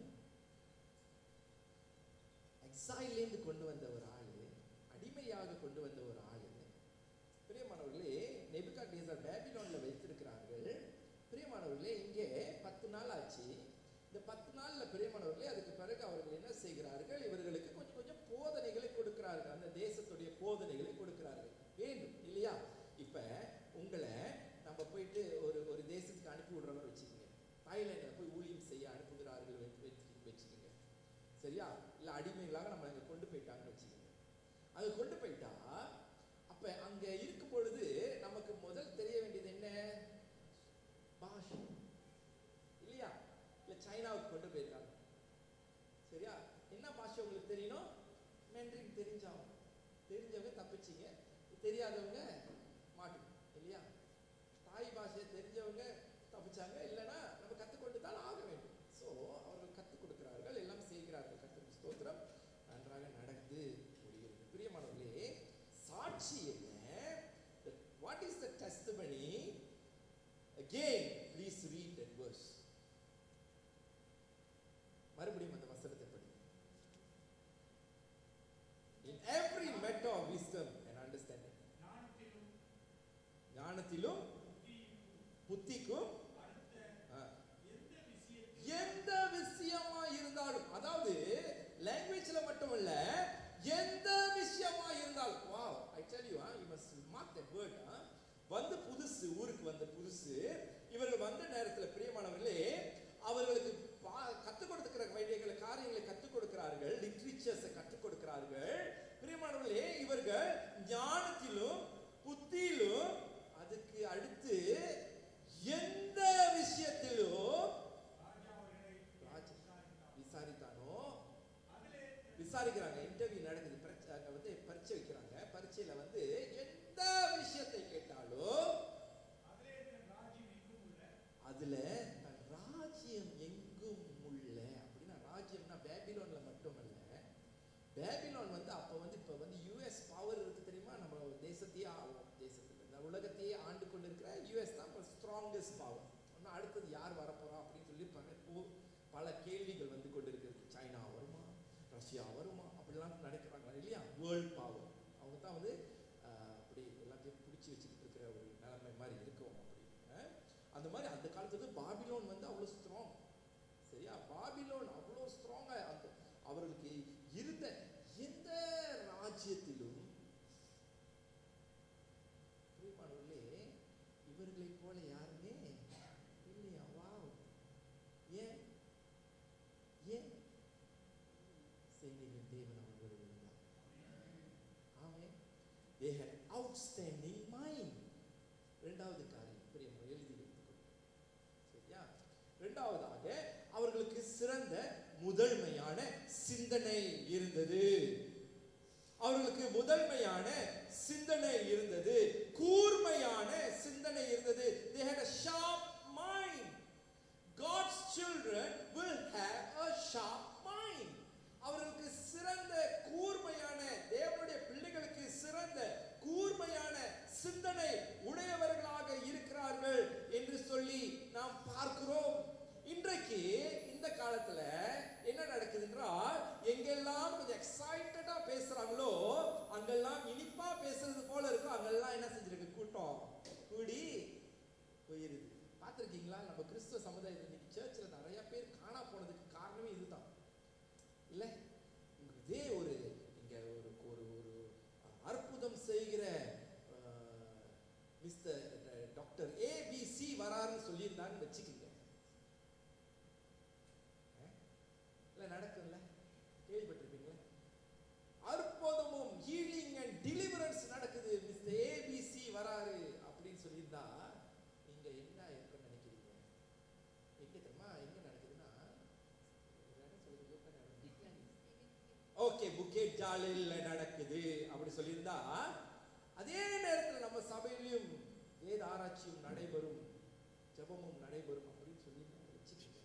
எக்ஸைலேருந்து கொண்டு வந்த ஒரு ஆளு அடிமையாக கொண்டு வந்த ஒரு ஆளு பிரியமானவர்களே நெபுகா நேசர் பேபிலோன்ல வைத்திருக்கிறார்கள் பிரியமானவர்களே இங்கே பத்து நாள் ஆச்சு இந்த பத்து நாள்ல பிரியமானவர்களே அதுக்கு பிறகு அவர்கள் என்ன செய்கிறார்கள் இவர்களுக்கு கொஞ்சம் கொஞ்சம் போதனைகளை கொடுக்கிறார்கள் அந்த தேசத்துடைய போதனைகளை கொடுக்கிறார்கள் வேண்டும் இல்லையா இப்ப உங்களை நம்ம போயிட்டு ஒரு ஒரு தேசத்துக்கு அனுப்பி விடுறவர் வச்சுக்கோங்க தாய்லாண்டில் போய் ஊழியம் செய்ய அனுப்புகிறார்கள் வெ- வெச்சு- வச்சுக்கோங்க சரியா இல்ல அடிமைகளாக நம்ம அங்க கொண்டு போயிட்டாங்கன்னு வச்சுக்கோங்க அங்க கொண்டு போயிட்டா அப்ப அங்க இருக்கும் பொழுது நமக்கு முதல் தெரிய வேண்டியது என்ன பாஷை இல்லையா இல்ல சைனாவுக்கு கொண்டு போயிருக்காங்க சரியா என்ன பாஷை உங்களுக்கு தெரியணும் மென்றின் தெரிஞ்சவங்க தெரிஞ்சவங்க தப்பிச்சிங்க தெரியாதவங்க மாட்டோம் இல்லையா தாய் பாஷையை தெரிஞ்சவங்க தப்பிச்சாங்க இல்லைன்னா நம்ம கற்றுக்கொண்டு தான் ஆக வேண்டும் ஸோ அவர்கள் கற்றுக் கொடுக்கிறார்கள் எல்லாம் செய்கிறார்கள் கற்றுக் ஸ்தோத்திரம் நன்றாக நடந்து முடிகிறது பிரியமானவர்களே சாட்சி என்ன what is the testimony again please read that verse மறுபடியும் அந்த வசனத்தை படி in every matter of wisdom and understanding ஞானத்திலும் ஞானத்திலும் புத்தியிலும் புத்திக்கும் அடுத்த ஆ, எந்த விஷயத்தில் எந்த விஷயமா இருந்தாலும் அதாவது லாங்குவேஜ்ல மட்டும் இல்ல எந்த விஷயமா இருந்தாலும் wow I tell you you must mark that word வந்து புதுசு ஊருக்கு வந்த புதுசு இவர்கள் வந்த நேரத்துல பிரியமானவர்களே அவர்களுக்கு பா- கற்றுக் கொடுக்கிற வேண்டிய காரியங்களை கற்றுக் கொடுக்கிறார்கள் லிட்ரேச்சர்ஸை கற்றுக் கொடுக்கிறார்கள் பிரியமானவர்களே இவர்கள் ஞானத்திலும் புத்தியிலும் அதுக்கு அடுத்து எந்த விஷயத்திலும் ராஜா அவர்களை ராஜா விசாரித்தார். விசாரித்தானோ அதிலே விசாரிக்கிறாங்க இன்டர்வியூ நடக்குது பரீட்சை அங்க வந்து பரீட்சை வைக்கிறாங்க பரீட்சையில வந்து எந்த விஷயத்தை கேட்டாலும் அதிலே தன் ராஜ்யம் எங்கும் உள்ள அதுல தன் ராஜ்யம் எங்கும் உள்ள அப்படின்னா ராஜ்யம்னா பேபிலோன்ல மட்டுமல்ல பேபிலோன் வந்து அப்ப வந்து இப்ப வந்து யுஎஸ் பவர் இருக்கு தெரியுமா நம்ம தேசத்தையே ஆளும் தேசத்துல இந்த உலகத்தையே ஆண்டு கொண்டு இருக்கிற யுஎஸ் தான் ஸ்ட்ராங்கஸ்ட் பவர் இன்னும் அடுத்தது யார் வரப்போறா அப்படின்னு சொல்லி பல போ- பல கேள்விகள் வந்து கொண்டு இருக்கிறது சைனா வருமா ரஷ்யா வருமா அப்படிலாம் நினைக்கிறாங்க இல்லையா வேர்ல்ட் பவர் அவங்க தான் வந்து ஆஹ், அப்படி எல்லாத்தையும் பிடிச்சி வச்சுக்கிட்டு இருக்கிற ஒரு நிலைமை மாதிரி இருக்கும் அப்படி ஆஹ். அந்த மாதிரி அந்த காலத்துல பாபிலோன் வந்து அவ்வளோ ஸ்ட்ராங் சரியா பாபிலோன் அவ்வளோ ஸ்ட்ராங்கா அந்த அவர்களுக்கு இருந்த எந்த ராஜ்யத்திலும் பிரியமானவர்களே இவர்களைப் போல யாருமே இல்லையா வாவ் ஏன் ஏன் சேனைகளின் தேவன் அவர்களோடு இருந்தார் ஆமே they had outstanding mind இரண்டாவது காரியம் பிரியமா எழுதி வைத்துக்கொள்ளுங்கள் சரியா இரண்டாவதாக அவர்களுக்கு சிறந்த முதன்மையான சிந்தனை இருந்தது அவர்களுக்கு முதன்மையான சிந்தனை இருந்தது கூர்மையான சிந்தனை இருந்தது they had a sharp mind God's children will have a sharp mind அவர்களுக்கு சிறந்த கூர்மையான தேவனுடைய பிள்ளைகளுக்கு சிறந்த கூர்மையான சிந்தனை உடையவர்களாக இருக்கிறார்கள் என்று சொல்லி நாம் பார்க்கிறோம் இன்றைக்கு இந்த காலத்துல என்ன நடக்குது என்றால் எங்கெல்லாம் கொஞ்சம் எக்ஸைட்டடா பேசுறாங்களோ அங்கெல்லாம் இனிப்பா பேசுறது போல இருக்கும் அங்கெல்லாம் என்ன செஞ்சிருக்கு கூட்டம் கூடி போயிருது பார்த்திருக்கீங்களா நம்ம கிறிஸ்துவ சமுதாயத்தில் இன்னைக்கு சர்ச்சில் நிறைய பேர் காணா போனதுக்கு காரணமே இதுதான் இல்ல இதே ஒரு இங்க ஒரு ஒரு ஒரு அற்புதம் செய்கிற மிஸ்டர் டாக்டர் ஏபிசி வராருன்னு சொல்லியிருந்தான்னு வச்சுக்கோங்க அஹ்? இல்ல நடக்கும்ல கேள்விப்பட்டிருப்பீங்களா அற்புதமும் ஹீலிங் அண்ட் டெலிவரன்ஸ் நடக்குது மிஸ்டர் ஏபிசி வராரு அப்படின்னு சொல்லியிருந்தா நீங்க என்ன இருக்குன்னு நினைக்கிறீங்க எங்க தெரியுமா எங்க நடக்குதுன்னா ஒரு இடம் சொல்லுங்க யோகா ஓகே புக்கெட் ஜாலில் நடக்குது அப்படி சொல்லியிருந்தா அதே நேரத்தில் நம்ம சபையிலும் வேத ஆராய்ச்சியும் நடைபெறும் ஜெபமும் நடைபெறும் அப்படின்னு சொல்லி வச்சுக்கோங்க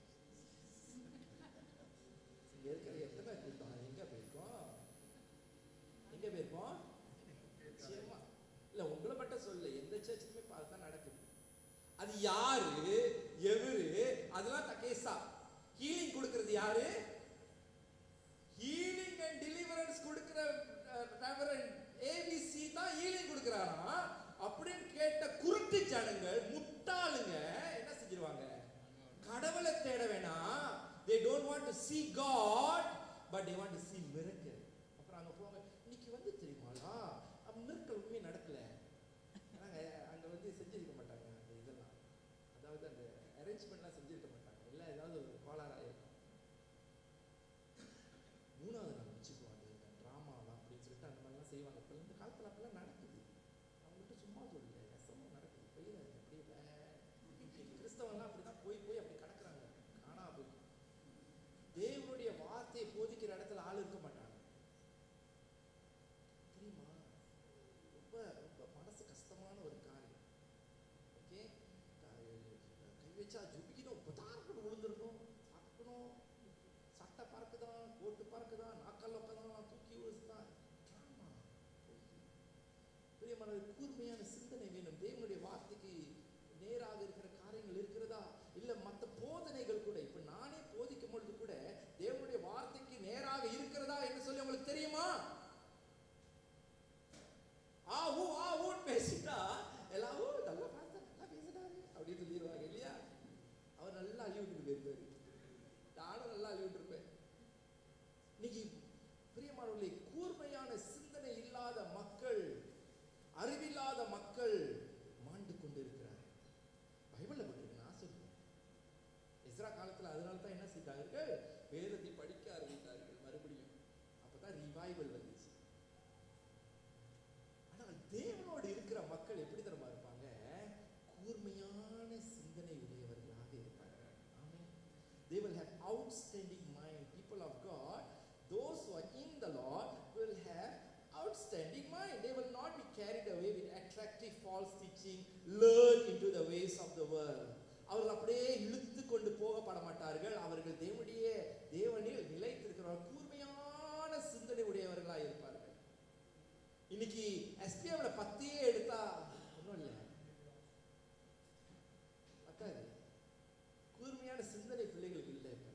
இங்க இருக்கிற எத்தனை கூட்டம் எங்க போயிருக்கோம் எங்க போயிருக்கோம் நிச்சயமா இல்ல உங்களை மட்டும் சொல்ல எந்த சர்ச்சுக்குமே பார்த்தா நடக்குது அது யாரு எவரு அதெல்லாம் தகேசா ஹீலிங் கொடுக்கிறது யாரு ஹீலிங் அண்ட் டெலிவரன்ஸ் கொடுக்கிற ரெவரண்ட் ஏபிசி தான் ஹீலிங் கொடுக்கறாராம் அப்படின்னு கேட்ட குருட்டு ஜனங்கள் முட்டாளுங்க என்ன செஞ்சிருவாங்க கடவுளை தேட வேணாம் they don't want to see god but they want to see miracle அப்புறம் அங்க போங்க இன்னைக்கு வந்து தெரியுமாடா மிரக்கல் உண்மையே நடக்கல ஆனாங்க அங்க வந்து செஞ்சிருக்க மாட்டாங்க அந்த இதெல்லாம் அதாவது அந்த அரேஞ்ச்மெண்ட்லாம் செஞ்சிருக்க மாட்டாங்க இல்லை ஏதாவது ஒரு கோளாறாக இருக்கும் மூணாவது நாள் வச்சுக்குவோம் அது இந்த ட்ராமாலாம் அப்படின்னு சொல்லிட்டு அந்த மாதிரிலாம் செய்வாங்க இப்போ இந்த காலத்தில் அப்பெல்லாம் நடக்குது அவங்கள்ட்ட சும்மா சொல்லல நெசமா நடக்குது போயிடாது அப்படியே வே கிறிஸ்தவங்கலாம் அப்படி தான் போய் போய் அப்படி கிடக்குறாங்க காணா போய் தேவனுடைய வார்த்தையை போதிக்கிற இடத்துல ஆள் இருக்க மாட்டாங்க தெரியுமா ரொம்ப ரொம்ப மனசு கஷ்டமான ஒரு காரியம் ஓகே கை வச்சா ஜுபிக்கணும் பதார்னு விழுந்துடணும் பார்க்கணும் சட்டை பறக்குதான் கோட்டு பறக்குதான் நாக்கல் உட்காதான் தூக்கி விழுதுதான் ட்ராமா பிரியமான கூர்மையான சிந்தனை வேணும் தேவனுடைய வார்த்தைக்கு நேராக இருக்கிற காரியங்கள் இருக்கிறதா இல்ல மத்த போதனைகள் கூட இப்ப நானே போதிக்கும் பொழுது கூட தேவனுடைய வார்த்தைக்கு நேராக இருக்கிறதா என்று சொல்லி உங்களுக்கு தெரியுமா ஆ ஊ ஆ ஊன்னு பேசிட்டா எல்லாம் ஊ நல்லா பார்த்தா நல்லா பேசுறாரு அப்படின்னு சொல்லிடுவாங்க இல்லையா அவர் நல்லா அள்ளி விட்டுட்டு போயிருப்பாரு நானும் நல்லா அள்ளி விட்டுருப்பேன் இன்னைக்கு பிரியமானவர்களே கூர்மையான சிந்தனை இல்லாத மக்கள் அறிவில்லாத மக்கள் மாண்டு கொண்டு இருக்கிறார்கள் பைபிள்ல போட்டிருக்கு நான் சொல்றேன் எஸ்ரா காலத்துல அதனால தான் என்ன செய்தார்கள் வேதத்தை படிக்க ஆரம்பித்தார்கள் மறுபடியும் அப்பதான் ரிவைவல் வந்துச்சு ஆனா false teaching learn into the ways of the world அவர்கள் அப்படியே இழுத்து கொண்டு போகப்பட மாட்டார்கள் அவர்கள் தேவனுடைய தேவனில் நிலைத்திருக்கிறவர் கூர்மையான சிந்தனை உடையவர்களாக இருப்பார்கள் இன்னைக்கு எஸ்பிஎம்ல பத்தையே எடுத்தா ஒன்றும் இல்லை பத்தாது கூர்மையான சிந்தனை பிள்ளைகளுக்கு இல்லை இப்ப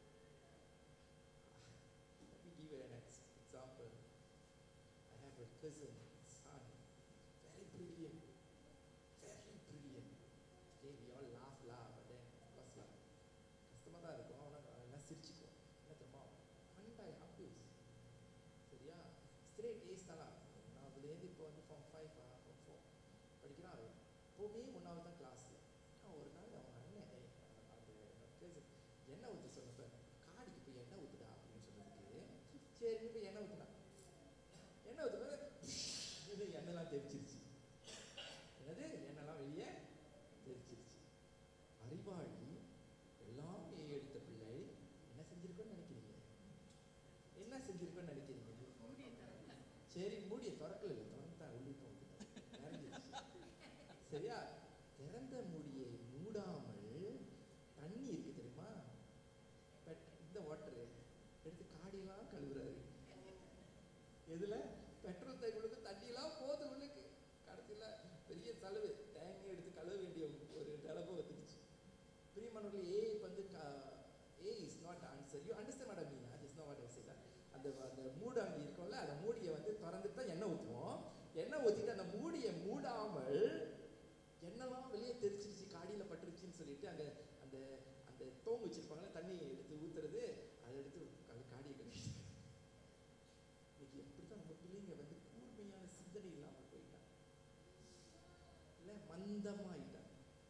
Let me give you an ex- example. I have a cousin, son, very brilliant, very brilliant. Okay, we all laugh, laugh, but then, of course, laugh. கஷ்டமாக தான் இருக்கும் ஆனால் எல்லாம் சிரிச்சுக்குவோம் என்ன தெரியுமா பண்டாய் ஹாப்பிஸ் சரியா ஸ்ட்ரேட் ஏஸ் தானா நான் அதுலேருந்து இப்போ வந்து ஃபார்ம் ஃபைவ் ஃபார்ம் ஃபோர் படிக்கிறான் அவன் எப்போவுமே ஒன்றாவது தான் கிளாஸில் ஒரு நாள் அவன் அண்ணன் ஏய், அந்த cousin, எண்ணெய் ஊற்ற சொன்னப்ப காடிக்கு போய் எண்ணெய் ஊற்றுடா அப்படின்னு சொன்னதுக்கு சரின்னு போய் எண்ணெய் ஊற்றுனா எண்ணெய் ஊற்றுனா இது எண்ணெய்லாம் தெரிச்சிருச்சு என்னது எண்ணெய்லாம் வெளியே தெரிச்சிருச்சு அறிவாளி எல்லாம் ஏ எடுத்த பிள்ளை என்ன செஞ்சிருக்கோன்னு நினைக்கிறீங்க என்ன செஞ்சிருக்கோன்னு நினைக்கிறீங்க சரி மூடிய திறக்கல இல்லை திறந்துட்டான் உள்ளே நிறைஞ்சிருச்சு சரியா திறந்த மூடியை மூடாமல் தண்ணி இருக்கு தெரியுமா பட் இந்த வாட்டர் எடுத்து காடியெல்லாம் கழுவுறாரு எதுல பெட்ரோல் தைக்குள்ளுக்கு தண்ணியெல்லாம் போகுது உள்ளுக்கு கடைசியில் பெரிய செலவு டேங்கி எடுத்து கழுவ வேண்டிய ஒரு நிலமை வந்துடுச்சு பிரியமானவர்கள் ஏ வந்து ஏ is not answer you understand madam Meena is no what I அந்த அந்த மூடாங்கி இருக்கும்ல அந்த மூடியை வந்து திறந்துட்டு தான் எண்ணெய் ஊற்றுவோம் எண்ணெய் ஊற்றிட்டு அந்த மூடியை மூடாமல் எண்ணெய்லாம் வெளியே தெரிச்சிருச்சு காடியில் பட்டுருச்சுன்னு சொல்லிட்டு அங்கே அந்த அந்த தோங்கு வச்சிருப்பாங்கல்ல தண்ணி எடுத்து ஊத்துறது அதை எடுத்து அது காடியை கழிச்சு இன்னைக்கு எப்படி தான் நம்ம பிள்ளைங்க வந்து கூர்மையான சிந்தனை இல்லாமல் போயிட்டாங்க இல்லை மந்தமாயிட்டாங்க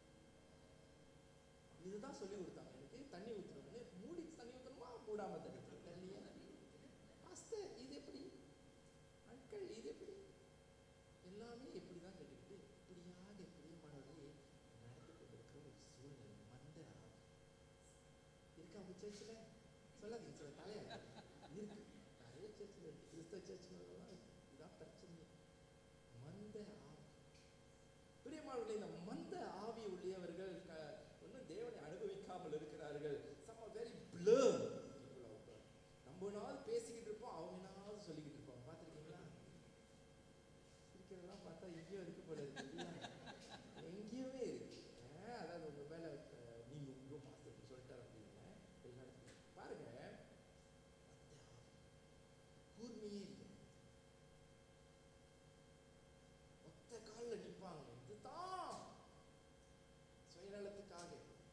இதுதான் சொல்லி கொடுத்தாங்க எனக்கு தண்ணி ஊற்றணும்னு மூடி தண்ணி ஊற்றணுமா மூடாம தண்ணி ஊற்றணும் தெரியலையே மாஸ்டர் இது எப்படி அங்கிள் இது எப்படி எல்லாமே எப்படி தான் கேட்டுக்கிட்டு இப்படியாக பிரியமானவர்களே நடந்து கொண்டிருக்கிற ஒரு சூழ்நிலை மந்த ஆவி. இருக்கா உங்க சர்ச்சில் சொல்லாதீங்க சொல்ல தலையா இருக்கு நிறைய சர்ச்சில் இருக்கு கிறிஸ்தவ சர்ச்சில் இதான் பிரச்சனை மந்த ஆவி பிரியமானவர்களே இந்த மந்த ஆவி உள்ளவர்கள் க- இன்னும் தேவனை அனுபவிக்காமல் இருக்கிறார்கள் some very blur people out there. நம்ம நாள் பேசிக்கிட்டு இருப்போம் அவங்க நாள் சொல்லிக்கிட்டு இருப்போம் பார்த்துருக்கீங்களா இருக்கிறதெல்லாம் பார்த்தா எங்கேயோ இருக்கு போல இருக்கு இல்லையா? எங்கேயுமே இருக்கு ஆ, அதாவது உங்க மேல அஹ், நீங்க உங்க மாஸ்டர் இப்படி சொல்லிட்டாரு அப்படின்னு வெளிநாட்டுல. பாருங்க மந்த ஆவி. கூர்மையே இல்லை ஒத்த கால்ல நிப்பாங்க இதுதான் சுயநலத்துக்காக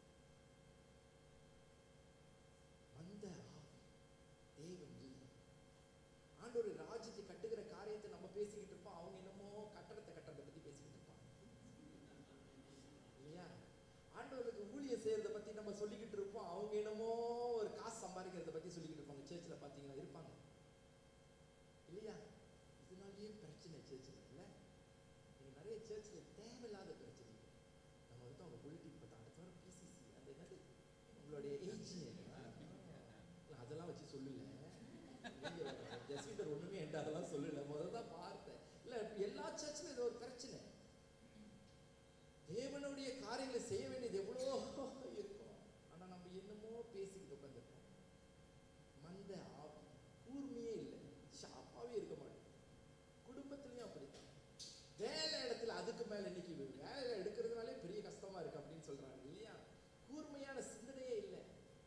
மந்த ஆவி தேவன் இல்லை ஆண்டவர் ராஜ்யத்தை கட்டுகிற காரியத்தை நம்ம பேசிக்கிட்டு இருப்போம் அவங்க என்னமோ கட்டடத்தை கட்டுறதை பத்தி பேசிக்கிட்டு இருப்பாங்க இல்லையா ஆண்டவருக்கு ஊழியம் செய்யறத பத்தி நம்ம சொல்லிக்கிட்டு இருப்போம் அவங்க என்னமோ ஒரு காசு சம்பாதிக்கிறத பத்தி சொல்லிக்கிட்டு இருப்பாங்க சர்ச்சில் பார்த்தீங்கன்னா இருப்பாங்க இல்லையா இதனாலேயே பிரச்சனை சர்ச்சில் இல்லை நீங்க நிறைய சர்ச்சில் தேவையில்லாத பிரச்சனை நம்ம வந்து அவங்க பொலிட்டிக் பார்த்தா அடுத்த வாரம் பிசிசி அந்த என்னது உங்களுடைய ஏஜ் அதெல்லாம் வச்சு சொல்லல ஜஸ்வீதர் ஒண்ணுமே என்கிட்ட அதெல்லாம் சொல்லல முதல்ல தான் பார்த்தேன் இல்ல எல்லா சர்ச்சிலும் இது ஒரு பிரச்சனை தேவனுடைய காரியங்களை செய்ய வேண்டியது எவ்வளோ இருக்கும் ஆனா நம்ம என்னமோ பேசிக்கிட்டு உட்காந்துருக்கோம் மந்த ஆவி கூர்மையே இல்லை ஷாப்பாவே இருக்க மாட்டோம் குடும்பத்திலயும் அப்படித்தான் வேலை இடத்துல அதுக்கு மேல இன்னைக்கு வேலை எடுக்கிறதுனாலே பெரிய கஷ்டமா இருக்கு அப்படின்னு சொல்றாங்க இல்லையா கூர்மையான சிந்தனையே இல்லை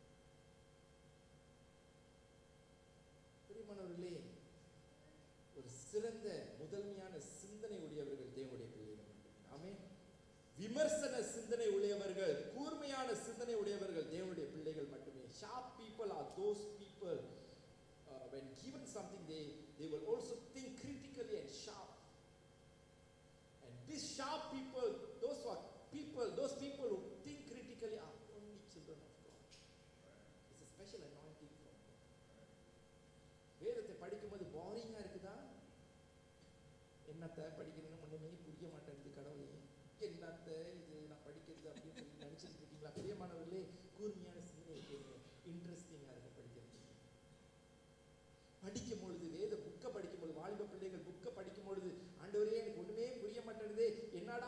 பிரியமானவர்களே ஒரு சிறந்த முதன்மையான சிந்தனை உடையவர்கள் தேவனுடைய பிள்ளைகள் ஆமே விமர்சன சிந்தனை உடையவர்கள் கூர்மையான சிந்தனை உடையவர்கள் தேவனுடைய பிள்ளைகள் மட்டுமே sharp people are those people when given something they they will also think critically and sharp and these sharp people those who are people those people who think critically are only children of God it's a special anointing from God வேதத்தை படிக்கும்போது போரிங்கா இருக்குதா என்னத்தை படிக்கிறீங்க ஒண்ணுமே புரிய மாட்டேங்குது கடவுளே என்னத்த இது நான் படிக்கிறது அப்படின்னு சொல்லி நினைச்சிட்டு இருக்கீங்களா பிரியமானவர்களே கூர்மையான சிந்தனை கேளுங்க இன்ட்ரெஸ்டிங்கா இருக்கு படிக்கிறது படிக்கும் பொழுது வேத புக்கை படிக்கும் பொழுது வாலிப பிள்ளைகள் புக்கை படிக்கும் பொழுது ஆண்டவரே எனக்கு ஒண்ணுமே புரிய மாட்டேங்குது என்னடா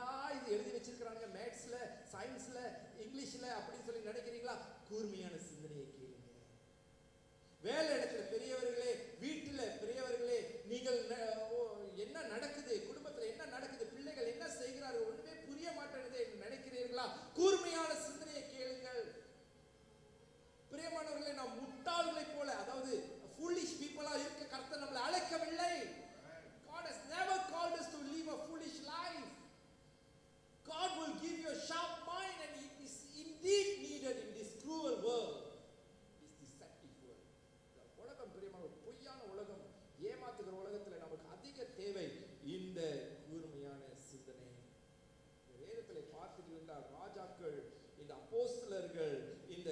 வேலை இடத்துல பெரியவர்களே வீட்டுல பெரியவர்களே நீங்கள் ந- ஓ, என்ன நடக்குது குடும்பத்துல என்ன நடக்குது பிள்ளைகள் என்ன செய்கிறார்கள் ஒண்ணுமே புரிய மாட்டேங்குது என்று நினைக்கிறீர்களா கூர்மையான சிந்தனையை கேளுங்கள் பிரியமானவர்களே நாம் முட்டாள்களைப் போல அதாவது foolish people ஆ இருக்க கர்த்தர் நம்மளை அழைக்கவில்லை God has never called us to live a foolish life God will give you a sharp mind and it is indeed needed in this cruel world this deceptive world இந்த உலகம் பிரியமான ஒரு பொய்யான உலகம் ஏமாத்துகிற உலகத்துல நமக்கு அதிக தேவை இந்த கூர்மையான சிந்தனை இந்த வேதத்துல பார்த்துட்டு இருந்தால் ராஜாக்கள் இந்த அப்போஸ்தலர்கள் இந்த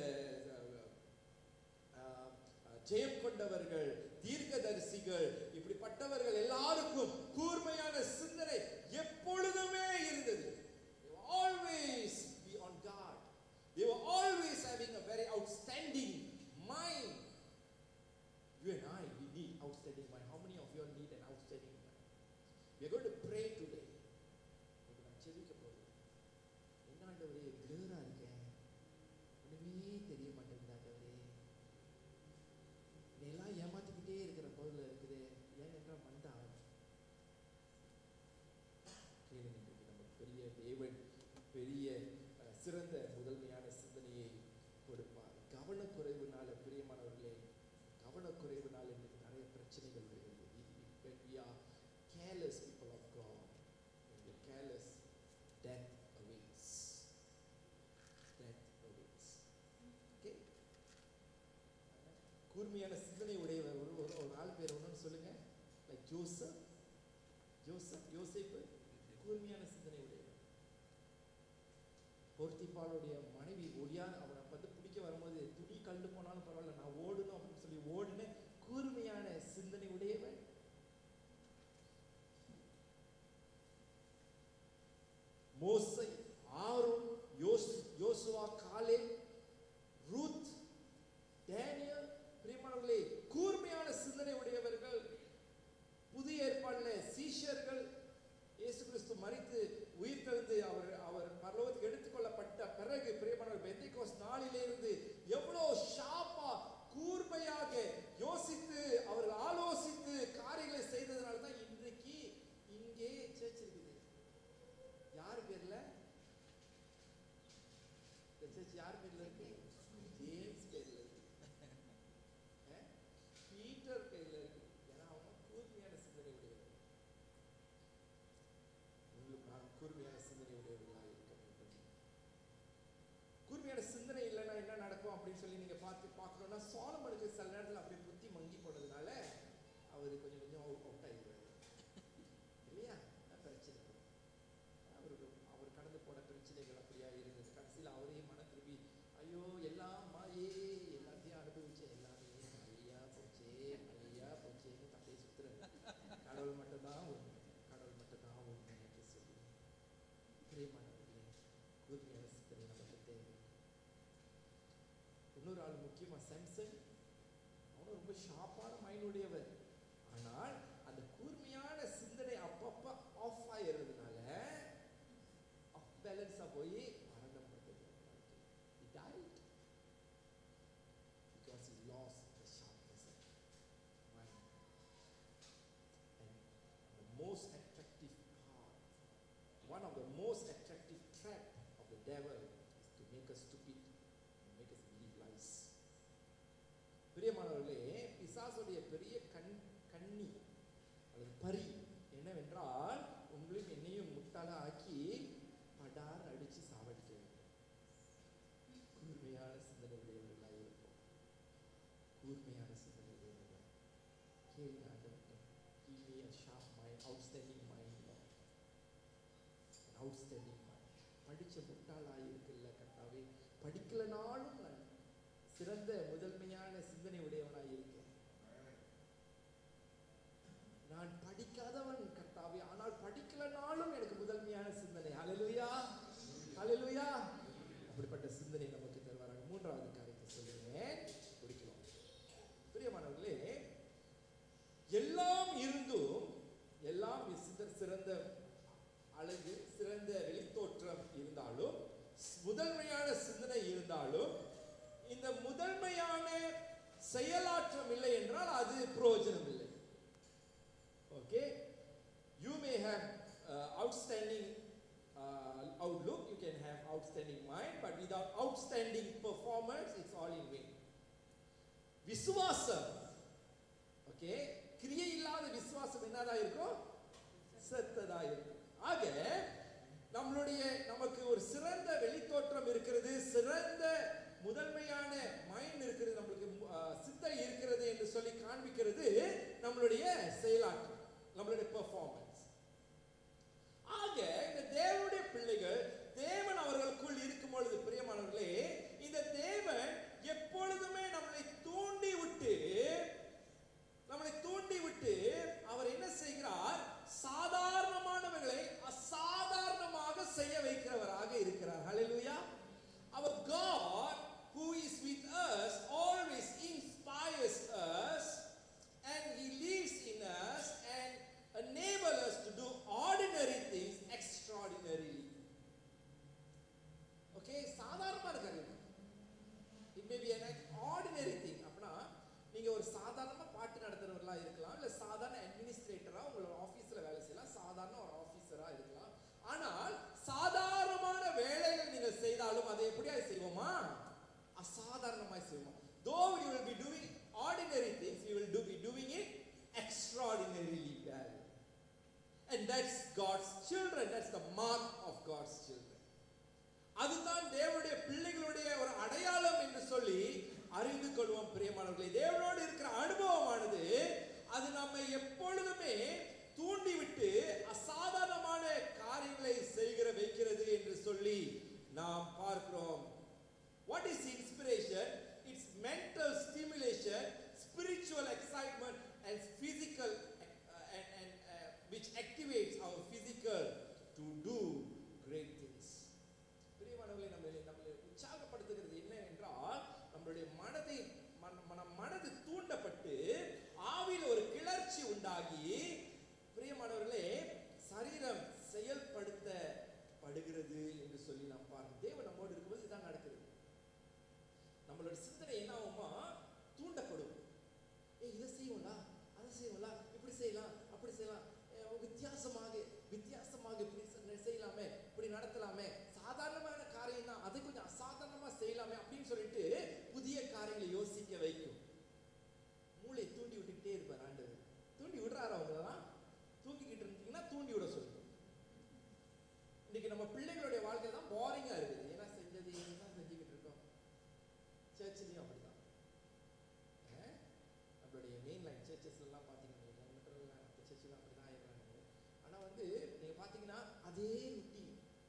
அஹ், அஹ், ஜெயம் கொண்டவர்கள் தீர்க்கதரிசிகள் இப்படிப்பட்டவர்கள் எல்லாருக்கும் கூர்மையான சிந்தனை எப்பொழுதுமே இருந்தது They were always be on guard. They were always having a very outstanding mind. You and I, we need outstanding mind. How many of you all need an outstanding mind? We are going to pray today. இப்ப நான் ஜெபிக்க போறேன். என்ன ஆண்டவரே கிளியரா இருக்கேன் ஒண்ணுமே தெரிய மாட்டேங்குது ஆண்டவரே நீ எல்லாம் ஏமாத்திக்கிட்டே இருக்கிற போதுல இருக்குது ஏன் என்றால் மண்டா கேளுங்க இன்னைக்கு நம்ம பெரிய தேவன் பெரிய அஹ், சிறந்த முதன்மையான சிந்தனையை கொடுப்பார் கவனக்குறைவுனால பிரியமானவர்களே கவனக்குறைவுனால இன்னைக்கு நிறைய பிரச்சனைகள் வருகிறது If- if when we are careless people of God when we are careless death awaits death awaits okay கூர்மையான சிந்தனை உடையவர் ஒரு ஒரு ஒரு ஆள் பேர் ஒன்றுன்னு சொல்லுங்க லைக் ஜோசப் ஜோசப் யோசேப்பு கூர்மையான சிந்தனை உடையவர் போர்த்திப்பாளுடைய மனைவி ஒடியா அவனை வந்து பிடிக்க வரும்போது துணி கண்டு போனாலும் பரவாயில்ல நான் ஓடணும் அப்படின்னு சொல்லி ஓடினேன் கூர்மையான சிந்தனை உடையவன் மோசை ஆரோன் யோஸ் யோசுவா காலே ரூத் டேனியல் பிரியமானவர்களே கூர்மையான சிந்தனை உடையவர்கள் புதிய ஏற்பாடுல சீஷர்கள் இயேசு கிறிஸ்து மரித்து உயிர்த்தெழுந்து அவர் அவர் பரலோகத்துக்கு எடுத்துக்கொள்ளப்பட்ட பிறகு பிரியமானவர் பெந்தைக்கோஸ் நாளிலிருந்து எவ்வளவு ஷாப்பா கூர்மையாக யோசித்து அவர்கள் ஆலோசித்து காரியங்களை செய்ததனால தான் இன்றைக்கு இங்கே சர்ச் இருக்குது யார் பேர்ல இந்த சர்ச் யார் பேர்ல இருக்கு ஜேம்ஸ் பேர்ல இருக்கு அஹ்? பீட்டர் பேர்ல இருக்கு ஏன்னா அவங்க கூர்மையான சிந்தனை உடையவர் உங்களுக்கு நான் கூர்மையான சிந்தனை உடையவர்களாக இருக்க வேண்டும் கூர்மையான சிந்தனை இல்லைன்னா என்ன நடக்கும் அப்படின்னு சொல்லி நீங்க பார்த்து பார்க்கணும்னா சோலமனுக்கு சில நேரத்துல அப்படியே புத்தி மங்கி போனதுனால அவர் கொஞ்சம் கொஞ்சம் அவுட் ஆகிடுவாரு இல்லையா அதான் பிரச்சனை அவருக்கு அவர் கடந்து போன பிரச்சனைகள் அப்படியா இருந்தது கடைசியில் அவரே மன திரும்பி ஐயோ எல்லாம் மாயே எல்லாத்தையும் அனுபவிச்சேன் எல்லாமே மழையா போச்சே மழையா போச்சேன்னு தப்பே சுத்துறேன் கடவுள் மட்டும்தான் உண்மை கடவுள் மட்டும்தான் உண்மை என்று சொல்லி பிரியமானவர்களே கூர்மையான சிந்தனை நமக்கு தேவை இன்னொரு ஆள் முக்கியமா சாம்சன் அவனும் ரொம்ப ஷார்ப்பான மைண்ட் உடையவர் ஆனால் அந்த கூர்மையான சிந்தனை அப்பப்ப ஆஃப் ஆயிடுறதுனால ஆஃப் பேலன்ஸா போய் மரணம் பட்டது He died because he lost the sharpness of mind. And the most attractive part, one of the most attractive trap of the devil is to make us stupid and make us believe lies. பிரியமானவர்களே பிசாசுடைய பெரிய கண் கண்ணி அல்லது பரி என்னவென்றால் உங்களையும் என்னையும் முட்டாள ஆக்கி படார் அடிச்சு சாவடிக்க வேண்டும் கூர்மையான சிந்தனை உடையவர்களாக இருப்போம் கூர்மையான சிந்தனை உடையவர்கள் கேளுங்க ஆண்டவர்கிட்ட give me a sharp mind outstanding mind Lord an outstanding mind படிச்ச முட்டாளாய் இருக்குல்ல கர்த்தாவே படிக்கலனாலும் நான் சிறந்த முதன்மையான சிந்தனை உடையவனாய் இருக்கேன் நான் படிக்காதவன் கர்த்தாவே ஆனால் படிக்கலனாலும் எனக்கு முதன்மையான சிந்தனை ஹalleluya ஹalleluya அப்படிப்பட்ட சிந்தனை நமக்கு தருவாராக மூன்றாவது காரியத்தை சொல்லுவேன் முடிக்கிறோம் பிரியமானவர்களே எல்லாம் இருந்தும் எல்லாம் சிந்த சிறந்த அழகு சிறந்த வெளித்தோற்றம் இருந்தாலும் முதன்மையான சிந்தனை இருந்தாலும் இந்த முதன்மையான செயலாற்றம் இல்லை என்றால் அது பிரயோஜனம் இல்லை okay you may have outstanding outlook you can have outstanding mind but without outstanding performance it's all in vain விசுவாசம் ஓகே கிரியை இல்லாத விசுவாசம் என்னதா இருக்கும் செத்ததா இருக்கும் ஆக நம்மளுடைய நமக்கு ஒரு சிறந்த வெளித்தோற்றம் இருக்கிறது சிறந்த முதன்மையான மைண்ட் இருக்கிறது நம்மளுக்கு அஹ், சித்தை இருக்கிறது என்று சொல்லி காண்பிக்கிறது நம்மளுடைய செயலாற்றம் நம்மளுடைய பெர்ஃபார்மன்ஸ் ஆக இந்த தேவனுடைய பிள்ளைகள் தேவன் அவர்களுக்குள் இருக்கும் பொழுது பிரியமானவர்களே இந்த தேவன் எப்பொழுதுமே நம்மளை தூண்டி விட்டு நம்மளை தூண்டி விட்டு அவர் என்ன செய்கிறார் சாதாரணமானவர்களை அசாதாரணமாக செய்ய வைக்கிறவராக இருக்கிறார் ஹalleluya our god who is with us always inspires us and he lives in us and enable us to do ordinary things extraordinarily okay சாதாரணமான காரியம் it may be an ordinary thing அப்படின்னா நீங்க ஒரு சாதாரணமா பாட்டு நடத்துறவர்களா இருக்கலாம் இல்ல சாதாரண அட்மினிஸ்ட்ரேட்டரா உங்களோட ஆபீஸ்ல வேலை செய்யலாம் சாதாரண ஒரு ஆபீசரா இருக்கலாம் ஆனால் சாதாரணமான வேலைகள் நீங்கள் செய்தாலும் அதை எப்படியா செய்வோமா அசாதாரணமாய் செய்வோம் though we will be doing ordinary things we will do be doing it extraordinarily well and that's god's children that's the mark of god's children அதுதான் தேவனுடைய பிள்ளைகளுடைய ஒரு அடையாளம் என்று சொல்லி அறிந்து கொள்வோம் பிரியமானவர்களே தேவனோடு இருக்கிற அனுபவமானது அது நம்மை எப்பொழுதுமே தூண்டிவிட்டு அசாதாரணமான காரியங்களை செய்கிற வைக்கிறது என்று சொல்லி நாம் பார்க்கிறோம் What is inspiration? It's mental stimulation, spiritual excitement, and physical, uh, and, and uh, which activates our physical to do great things. பிரியமானவர்களே நம்மளை நம்மளை உற்சாகப்படுத்துகிறது என்ன என்றால் நம்மளுடைய மனதை மன- மன மனது தூண்டப்பட்டு ஆவியில் ஒரு கிளர்ச்சி உண்டாகி பிரியமானவர்களே சரீரம் செயல்படுத்தப்படுகிறது என்று சொல்லி நாம் பார்க்கிறோம் தேவன் நம்மோடு இருக்கும்போது இதான் நடக்குது நம்மளோட சிந்தனை என்ன ஆகுமா தூண்டப்படும் ஏய் இதை செய்வோம்லா அதை செய்வோம்லா இப்படி செய்யலாம் அப்படி செய்யலாம் ஏ, வித்தியாசமாக வித்தியாசமாக இப்படி செ- செய்யலாமே இப்படி நடத்தலாமே சாதாரணமான காரியம் தான் அதை கொஞ்சம் அசாதாரணமா செய்யலாமே அப்படின்னு சொல்லிட்டு புதிய காரியங்களை யோசிக்க வைக்கும் மூளை தூண்டி விட்டுக்கிட்டே இருப்பார் ஆண்டவர் தூண்டி விடுறாரு அவங்களெல்லாம் தூங்கிக்கிட்டு இருந்தீங்கன்னா தூண்டி விட சொல்லுங்க இன்னைக்கு நம்ம பிள்ளைகளுடைய வாழ்க்கை தான் போரிங்கா இருக்குது ஏன்னா செஞ்சது தான் செஞ்சுக்கிட்டு இருக்கோம் சர்ச்சிலையும் அப்படிதான் அஹ், நம்மளுடைய மெயின் லைன் சர்ச்சஸ்லாம் பார்த்தீங்கன்னா மற்ற சர்ச்சில் அப்படி தான் ஆயிடுறாங்க ஆனால் வந்து நீங்கள் பார்த்தீங்கன்னா அதே ருட்டீன்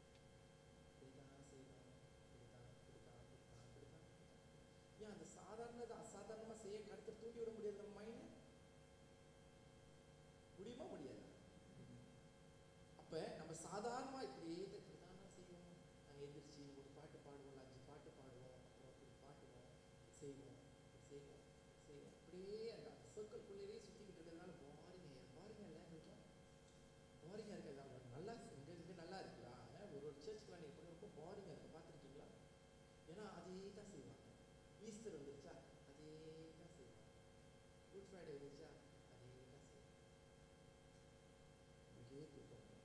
இப்படிதான் செய்யணும் இப்படிதான் இப்படிதான் இப்படிதான் இப்படிதான் ஏன் அந்த சாதாரணதை அசாதாரணமாக செய்ய கருத்தை தூண்டி விட முடியாது நம்ம மைண்ட் முடியுமா முடியாது அப்ப நம்ம சாதாரணமா இப்படியே இதை இப்படிதான் நான் செய்வோம் நாங்க எந்திரிச்சு ஒரு பாட்டு பாடுவோம் அஞ்சு பாட்டு பாடுவோம் அப்புறம் இப்படி பாட்டுவோம் செய்வோம் இப்படி செய்வோம் இப்படி செய்வோம் அப்படியே அந்த சர்க்கிள்குள்ளேயே சுத்திக்கிட்டு இருக்கிறதுனால போரிங்க போரிங்க இல்லை கொஞ்சம் போரிங்கா இருக்கு அது நல்லா இங்க இங்க நல்லா இருக்குல்ல அஹ் ஒரு ஒரு சர்ச்சுக்குலாம் நீங்க போய் ரொம்ப போரிங்கா இருக்கு பார்த்துருக்கீங்களா ஏன்னா அதே தான் செய்வாங்க ஈஸ்டர் வந்துருச்சா அதே தான் செய்வாங்க குட் ஃப்ரைடே வந்துருச்சா அதே தான் செய்வாங்க உங்களுக்கே தூக்கம் வரும்.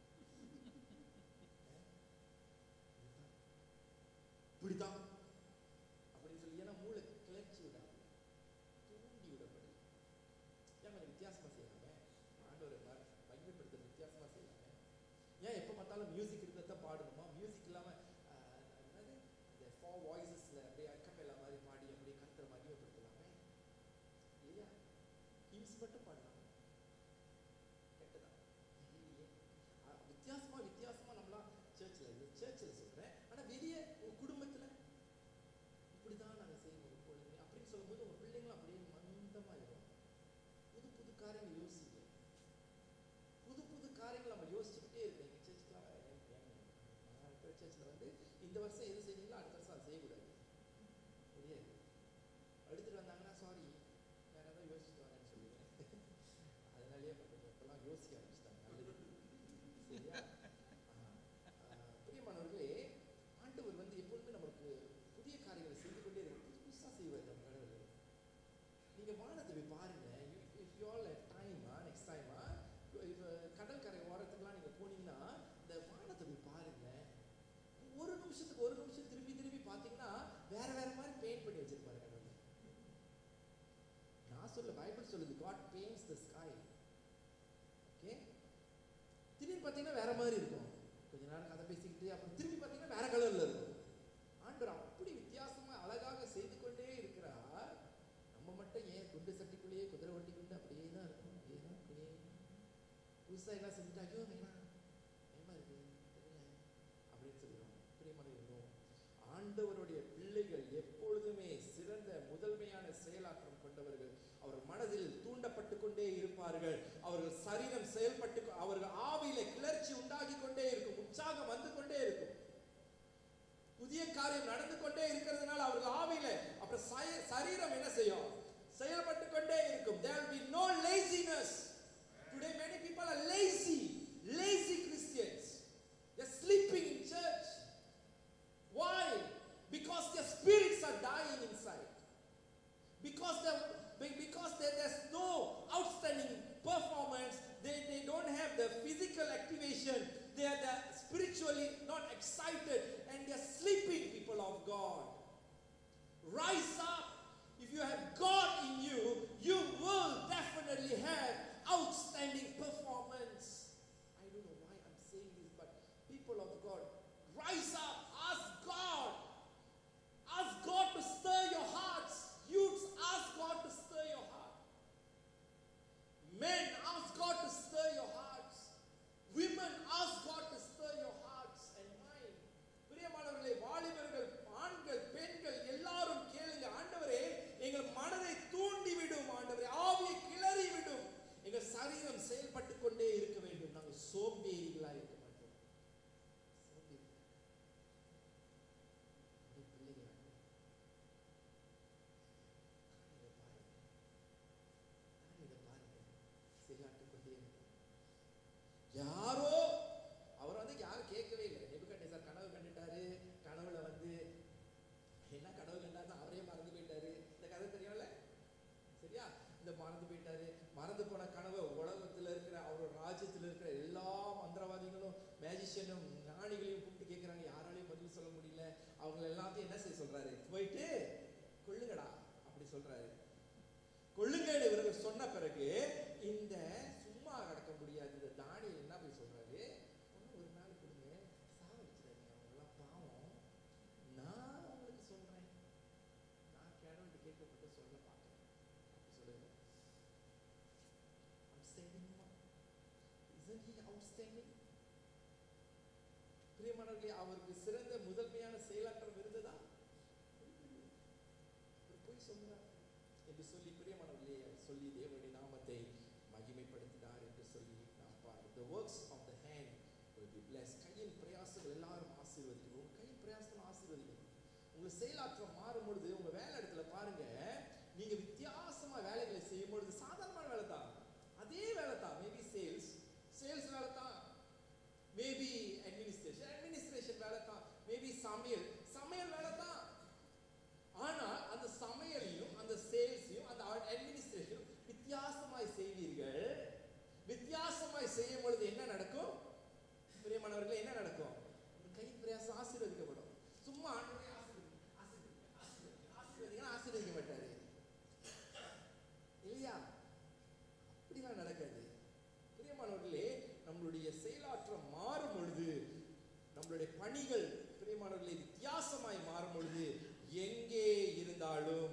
இப்படிதான் அப்படின்னு சொல்லி ஏன்னா மூளை கிளர்ச்சி விடாது தூண்டி விடப்படுது ஏன் கொஞ்சம் வித்தியாசமா செய்யலாமே ஆண்டவரை ம- மகிமைப்படுத்த வித்தியாசமா செய்யலாமே ஏன் எப்போ பார்த்தாலும் மியூசிக் இருக்கிறத பாடணுமா மியூசிக் இல்லாம ஆஹ், என்னது இந்த ஃபோர் வாய்ஸஸ்ல அப்படியே அக்கப்பேலா மாதிரி பாடி அப்படியே கத்துற மகிமைப்படுத்தலாமே இல்லையா ஹிம்ஸ் மட்டும் பாடலாம் கெட்டதா இல்லையே அஹ், வித்தியாசமா வித்தியாசமா நம்மளாம் சர்ச்சில் சர்ச்சில் சொல்றேன் ஆனா வெளியே உங்க குடும்பத்துல இப்படிதான் நாங்க செய்வோம் எப்பொழுதுமே அப்படின்னு சொல்லும்போது உங்க பிள்ளைங்களும் அப்படியே மந்தமாயிடும் புது புது காரியங்கள் யோசிங்க புது புது காரியங்கள் நம்ம யோசிச்சுக்கிட்டே இருக்கோம் எங்க சர்ச்சுக்குலாம் நான் இருக்கிற சர்ச்சில் வந்து இந்த வருஷம் எது செஞ்சீங்களோ அடுத்த வருஷம் அதை செய்யக்கூடாது முடியாது எடுத்துட்டு வந்தாங்கன்னா சாரி வேற ஏதாவது யோசிச்சுட்டு வரேன்னு சொல்லுவேன் அதனாலேயே கொஞ்சம் இப்பெல்லாம் யோசிக்க ஆரம்பிச்சிட்டாங்க நல்லது சரியா ஆஹ், ஆஹ், பிரியமானவர்களே ஆண்டவர் வந்து எப்பொழுதுமே நம்மளுக்கு புதிய காரியங்களை செய்து கொண்டே இருக்க புதுசா செய்வார் நம்ம கடவுள் வேற வேற மாதிரி பெயிண்ட் பண்ணி வச்சிருப்பாரு கடவுள் நான் சொல்ல பைபிள் சொல்லுது God paints the sky okay திடீர்னு பார்த்தீங்கன்னா வேற மாதிரி இருக்கும் கொஞ்ச நேரம் கதை பேசிக்கிட்டு அப்புறம் திரும்பி பார்த்தீங்கன்னா வேற கலர்ல இருக்கும் ஆண்டவர் அப்படி வித்தியாசமா அழகாக செய்து கொண்டே இருக்கிறார் நம்ம மட்டும் ஏன் குண்டு சட்டிக்குள்ளேயே குதிரை ஓட்டி கொண்டு அப்படியே தான் இருக்கும் அப்படியே தான் அப்படியே புதுசா எல்லாம் செஞ்சுட்டா ஐயோ வேணாம் பயமா இருக்கு தெரியல அப்படின்னு சொல்லுவோம் பிரியமான இருந்தோம் ஆண்டவருடைய பிள்ளைகள் எப்பொழுதுமே சிறந்த முதன்மையான செயலாற்றம் கொண்டவர்கள் அவர் மனதில் தூண்டப்பட்டு கொண்டே இருப்பார்கள் அவர்கள் சரீரம் செயல்பட்டு கொ- அவர்கள் ஆவியில கிளர்ச்சி உண்டாகி கொண்டே இருக்கும் உற்சாகம் வந்து கொண்டே இருக்கும் புதிய காரியம் நடந்து கொண்டே இருக்கிறதுனால அவர்கள் ஆவியில அப்புறம் சய- சரீரம் என்ன செய்யும் செயல்பட்டு கொண்டே இருக்கும் there will be no laziness today many people are lazy lazy christians they're sleeping in church why because their spirits are dying inside because there because there, there's no outstanding performance they, they don't have the physical activation they are the spiritually not excited and they're sleeping people of god rise up if you have god in you you will definitely have outstanding performance i don't know why i'm saying this but people of god rise up ask god Ask God to stir your hearts. Youths, ask God to stir your heart. Men, ask God to stir your hearts. Women, ask God to stir your hearts and mind. பிரியமானவர்களே வாலிபர்கள் ஆண்கள் பெண்கள் எல்லாரும் கேளுங்க ஆண்டவரே எங்கள் மனதை தூண்டி விடும் ஆண்டவரே ஆவியை கிளறி விடும் எங்கள் சரீரம் செயல்பட்டு கொண்டே இருக்க வேண்டும் நாங்கள் சோம்பேறிகளா இருக்க மாட்டோம் சோம்பேறி அப்படியே பிள்ளைகள் இதை பாருங்க இதை பாருங்க செயலாற்றிக் கொண்டே இருக்கிறார். யாரோ அவர் வந்து யாரும் கேட்கவே இல்லை நெபுகட்நேசர் கனவு கண்டுட்டாரு கனவுல வந்து என்ன கனவு கண்டாருன்னா அவரே மறந்து போயிட்டாரு இந்த கதை தெரியும்ல சரியா இந்த மறந்து போயிட்டாரு மறந்து போன கனவை உலகத்துல இருக்கிற அவரோட ராஜ்யத்துல இருக்கிற எல்லா மந்திரவாதிகளும் மேஜிஷியனும் ஞானிகளையும் கூப்பிட்டு கேட்குறாங்க யாராலையும் பதில் சொல்ல முடியல அவங்க எல்லாத்தையும் என்ன செய்ய சொல்றாரு போயிட்டு கொள்ளுங்கடா அப்படி சொல்றாரு கொள்ளுங்கன்னு இவர்கள் சொன்ன பிறகு இந்த சும்மா கிடக்க முடியாது இந்த தானியல் என்ன போய் சொல்றாரு ஒண்ணு ஒரு நாள் கொடுங்க சாவடிச்சிடாதீங்க அவங்கெல்லாம் பாவம் நான் உங்களுக்கு சொல்றேன் நான் கடவுள்கிட்ட கேட்கப்பட்டு சொல்ல பார்க்கிறேன் அப்படி சொல்லுங்க outstanding one. Isn't he outstanding? பிரியமானவர்களே அவருக்கு சிறந்த முதன்மையான செயலாற்றம் இருந்ததா அவர் போய் சொன்னார் என்று சொல்லி பிரியமானவர்களே அவர் சொல்லி தேவனுடைய நாமத்தை மகிமைப்படுத்தினார் என்று சொல்லி நாம் பாரு the works of the hand will be blessed கையின் பிரயாசங்கள் எல்லாரும் ஆசீர்வதிக்கணும் உங்க கையின் பிரயாசம் ஆசீர்வதிக்கணும் உங்க செயலாற்றம் மாறும் பொழுது உங்க வேலை இடத்துல பாருங்க நீங்க வித்தியாசமா வேலைகளை செய்யும் பொழுது சாதாரணமான வேலை தான் அதே வேலை தான் மேபி சேல்ஸ் சேல்ஸ் வேலை தான் மேபி அட்மினிஸ்ட்ரேஷன் அட்மினிஸ்ட்ரேஷன் வேலை தான் மேபி சமையல் சமையல் வேலை தான் ஆனா அந்த சமையலையும் அந்த சேல்ஸையும் அந்த அட்மினிஸ்ட்ரேஷன் வித்தியாசமாய் செய்வீர்கள் வித்தியாசமாய் செய்யும் பொழுது என்ன நடக்கும் பிரியமானவர்களே என்ன நடக்கும் உங்க கை பிரயாசம் ஆசீர்வதிக்கப்படும் சும்மா ஆண்டவரே ஆசீர்வதி ஆசீர்வதி ஆசீர்வதி ஆசீர்வதிங்கன்னா ஆசீர்வதிக்க மாட்டாரு இல்லையா அப்படிலாம் நடக்காது பிரியமானவர்களே நம்மளுடைய செயலாற்றம் மாறும் பொழுது நம்மளுடைய பணிகள் பிரியமானவர்களே வித்தியாசமாய் மாறும் பொழுது எங்கே இருந்தாலும்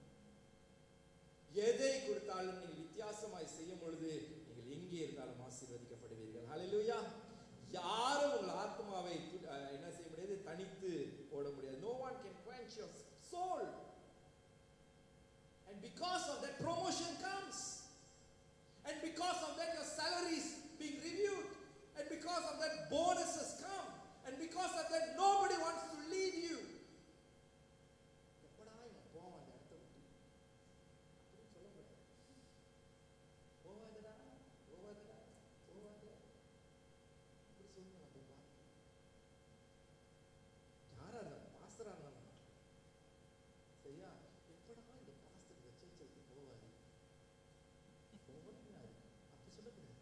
எதை கொடுத்தாலும் நீங்கள் வித்தியாசமாய் செய்யும் பொழுது நீங்கள் எங்கே இருந்தாலும் ஆசீர்வதிக்கப்படுவீர்கள் ஹalleluya யாரும் உங்கள் ஆத்மாவை து- அஹ், என்ன செய்ய முடியாது தனித்து போட முடியாது no one can quench your soul and because of that promotion comes and because of that your salary is being reviewed and because of that bonuses come and because of that nobody wants to leave you எப்படா இவன் போவான் அந்த இடத்த விட்டு அப்படின்னு சொல்ல முடியாது போவாதடா போவாதடா போவாத அப்படி சொல்லணும் அந்த வார்த்தை யாரா இருந்தாலும் பாஸ்டரா இருந்தாலும் சரியா எப்படா இந்த பாஸ்டர் இந்த சர்ச்சை விட்டு போவாரு போவாரு அப்படி சொல்லக்கூடாது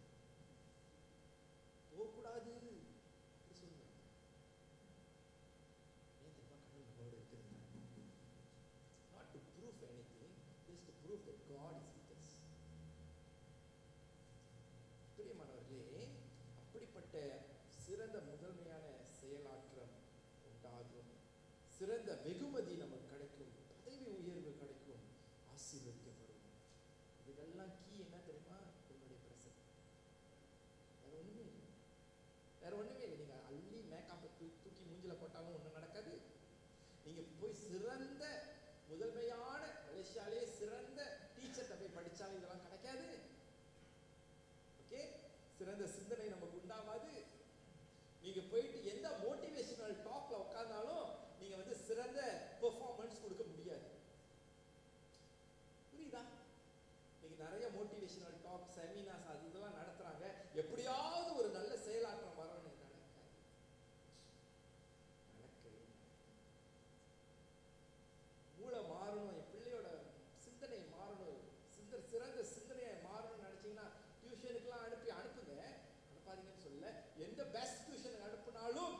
proof that God is with us. பிரியமானவர்களே அப்படிப்பட்ட சிறந்த முதன்மையான செயலாற்றம் உண்டாகும் சிறந்த வெகுமதி நமக்கு கிடைக்கும் பதவி உயர்வு கிடைக்கும் ஆசீர்வதிக்கப்படும் இதுக்கெல்லாம் கீ என்ன தெரியுமா உன்னுடைய பிரசன் வேற ஒண்ணுமே இல்லை வேற ஒண்ணுமே இல்லை நீங்க அள்ளி மேக்கப் தூக்கி மூஞ்சில போட்டாலும் ஒண்ணும் நடக்காது நீங்க போய் சிறந்த முதன்மையான மலேசியாலே சிறந்த டீச்சர்கிட்ட போய் படிச்சாலும் இதெல்லாம் கிடைக்காது ஓகே சிறந்த சிந்தனை நமக்கு உண்டாகாது நீங்க போயிட்டு எந்த மோட்டிவேஷனல் டாக்ல உட்கார்ந்தாலும் நீங்க வந்து சிறந்த பெர்ஃபார்மன்ஸ் கொடுக்க முடியாது புரியுதா இன்னைக்கு நிறைய மோட்டிவேஷனல் டாக் செமினார்ஸ் அது இதெல்லாம் நடத்துறாங்க எப்படியாவது ஒரு நல்ல செயலாற்றம் வரணும்னு நடக்காது நடக்கவே மூளை மாறணும் என் பிள்ளையோட சிந்தனை மாறணும் சிந்த சிறந்த சிந்தனையை மாறணும்னு நினைச்சீங்கன்னா டியூஷனுக்குலாம் அனுப்பி அனுப்புங்க அனுப்பாதீங்கன்னு சொல்லல எந்த பெஸ்ட் டியூஷனுக்கு அனுப்புனாலும்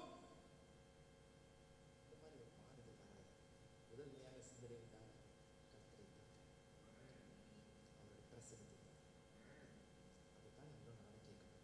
இந்த மாதிரி ஒரு மாறுதல் வராது முதன்மையான சிந்தனை தான் கர்த்தரை தான் அவருடைய பிரசனத்தை தான் அதைத்தான் இன்னும் நானும் கேட்கணும்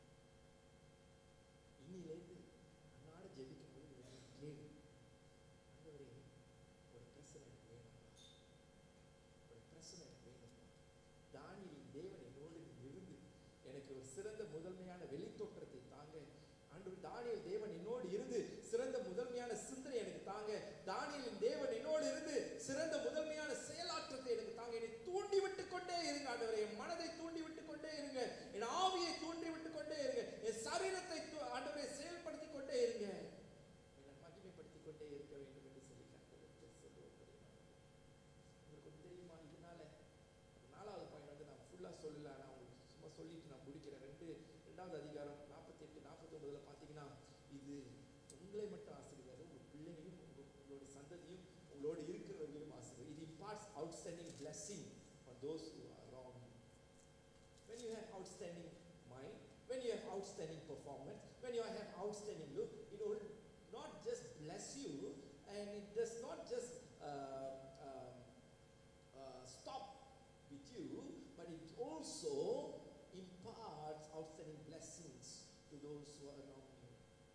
இன்னிலேருந்து அன்னாட ஜெபிக்கும் போது இதை கேளு ஆண்டவரே ஒரு பிரசனை எனக்கு வேணும்ப்பா ஒரு பிரசனை எனக்கு வேணும்ப்பா தானியலின் தேவன் என்னோடு இருந்து எனக்கு ஒரு சிறந்த முதன்மையான வெளித்தோற்றத்தை தாங்க ஆண்டவர் தானியல் தேவன் என்னோடு இருந்து சிறந்த முதன்மையான சிந்தனை எனக்கு தாங்க தானியலின் தேவன் என்னோடு இருந்து சிறந்த முதன்மையான செயலாற்றத்தை எனக்கு தாங்க என்னை தூண்டி விட்டு கொண்டே இருங்க ஆண்டவரே என் மனதை தூண்டி விட்டு கொண்டே இருங்க என் ஆவியை தூண்டி விட்டு கொண்டே இருங்க என் சரீரத்தை தூ- ஆண்டவரே செயல்படுத்தி கொண்டே இருங்க என்னை மகிமைப்படுத்திக் கொண்டே இருக்க வேண்டும் என்று சொல்லி கர்த்தரிடத்தில் சொல்லுவோம் உங்களுக்கு ஒண்ணு தெரியுமா இதனால நாலாவது பாயிண்ட் வந்து நான் ஃபுல்லா சொல்லல நான் உங்களுக்கு சும்மா சொல்லிட்டு நான் முடிக்கிறேன் ரெண்டு ரெண்டாவது அதிகாரம் நாற்பத்தி எட்டு நாற்பத்தி ஒன்பதுல பாத்தீங்கன்னா இது உங்களை மட்டும் ஆசீர்வாதம் உங்க பிள்ளைங்களையும் உங்க உங்களோட சந்ததியும் உங்களோட இருக்கிறவர்களையும் ஆசீர்வாதம் இது imparts outstanding blessing for those who are around you when you have outstanding mind when you have outstanding performance when you have outstanding look it will not just bless you and it does not just uh, um, uh, stop with you, but it also imparts outstanding blessings to those who are around you.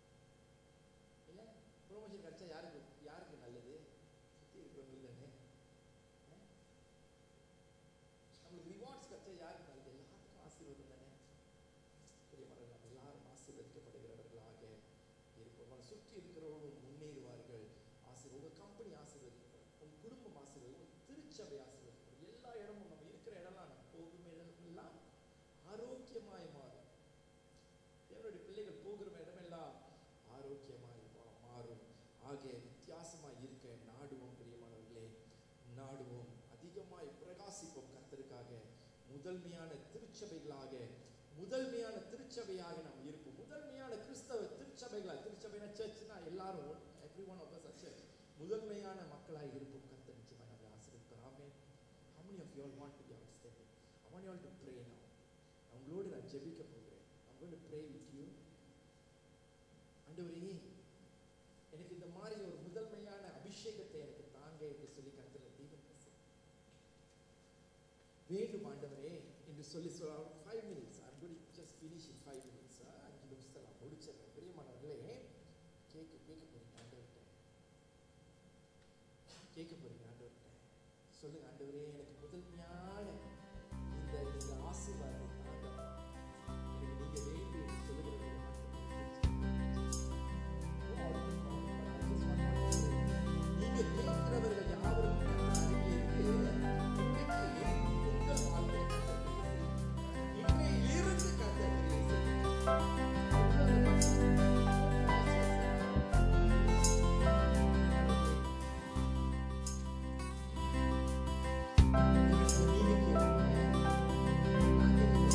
இல்ல promotion கிடைச்சா யாருக்கு யாருக்கு நல்லது சுத்தி இருக்கிறவங்களுக்கு தானே ஆ? நம்மளுக்கு rewards கிடைச்சா யாருக்கு நல்லது எல்லாத்துக்கும் ஆசீர்வாதம் தானே பிரியமான நம்ம எல்லாரும் ஆசீர்வதிக்கப்படுகிறவர்களாக இருப்போம் நம்மை சுற்றி இருக்கிறவர்களும் முன்னேறுவார்கள் ஆசீர் உங்க கம்பெனி ஆசீர்வதிக்கப்படும் உங்க குடும்பம் ஆசீர்வதி உங்க திருச்சபை ஆசீர்வதிக்கப்படும் எல்லா இடமும் நம்ம இருக்கிற இடம்லாம் நம்ம போகும் இடமெல்லாம் ஆரோக்கியமாய் மாறும் தேவனுடைய பிள்ளைகள் போகிற இடமெல்லாம் ஆரோக்கியமாய் மா- மாறும் ஆகிய வித்தியாசமாய் இருக்க நாடுவோம் பிரியமானவர்களே நாடுவோம் அதிகமாய் பிரகாசிப்போம் கர்த்தருக்காக முதன்மையான திருச்சபைகளாக முதன்மையான திருச்சபையாக நாம் இருப்போம் முதன்மையான கிறிஸ்தவ திருச்சபைகளாக திருச்சபைனா சர்ச்னா எல்லாரும் every one of us church முதன்மையான மக்களாய் இருப்போம் கர்த்தர் நிச்சயமாக நம்மை ஆசீர்வதிப்பார் ஆமென் how many of you all want to be outstanding i want you all to pray now நான் உங்களோடு நான் ஜெபிக்க போகிறேன் i'm going to pray with you ஆண்டவரே எனக்கு இந்த மாதிரி ஒரு முதன்மையான அபிஷேகத்தை எனக்கு தாங்க என்று சொல்லி கருத்துல தீபம் வேண்டும் ஆண்டவரே என்று சொல்லி சொல்ல five minutes I'm going just finish in five minutes அஞ்சு நிமிஷத்தில் நான் முடிச்சிடுறேன் பிரியமானவர்களே கேட்க கேட்க போறீங்க ஆண்டவர்கிட்ட கேட்க போறீங்க ஆண்டவர்கிட்ட சொல்லுங்க ஆண்டவரே எனக்கு முதன்மையான இந்த இந்த ஆசீர்வாதத்தை தாங்கப்பா எனக்கு நீங்க வேண்டும் என்று சொல்லுகிறவர்கள் நீங்க கேட்கிறவர்கள் யாவரும் கர்த்தர் அருகில் இருக்கு. இன்றைக்கு உங்கள் வாழ்வில் கர்த்தர் கிரியை செய்யும். இன்றையிலிருந்து கர்த்தர் கிரியை செய்யும். நீங்க கேளுங்க.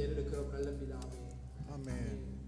ஏறெடுக்கிறோம் நல்ல பிதாவே ஆமென்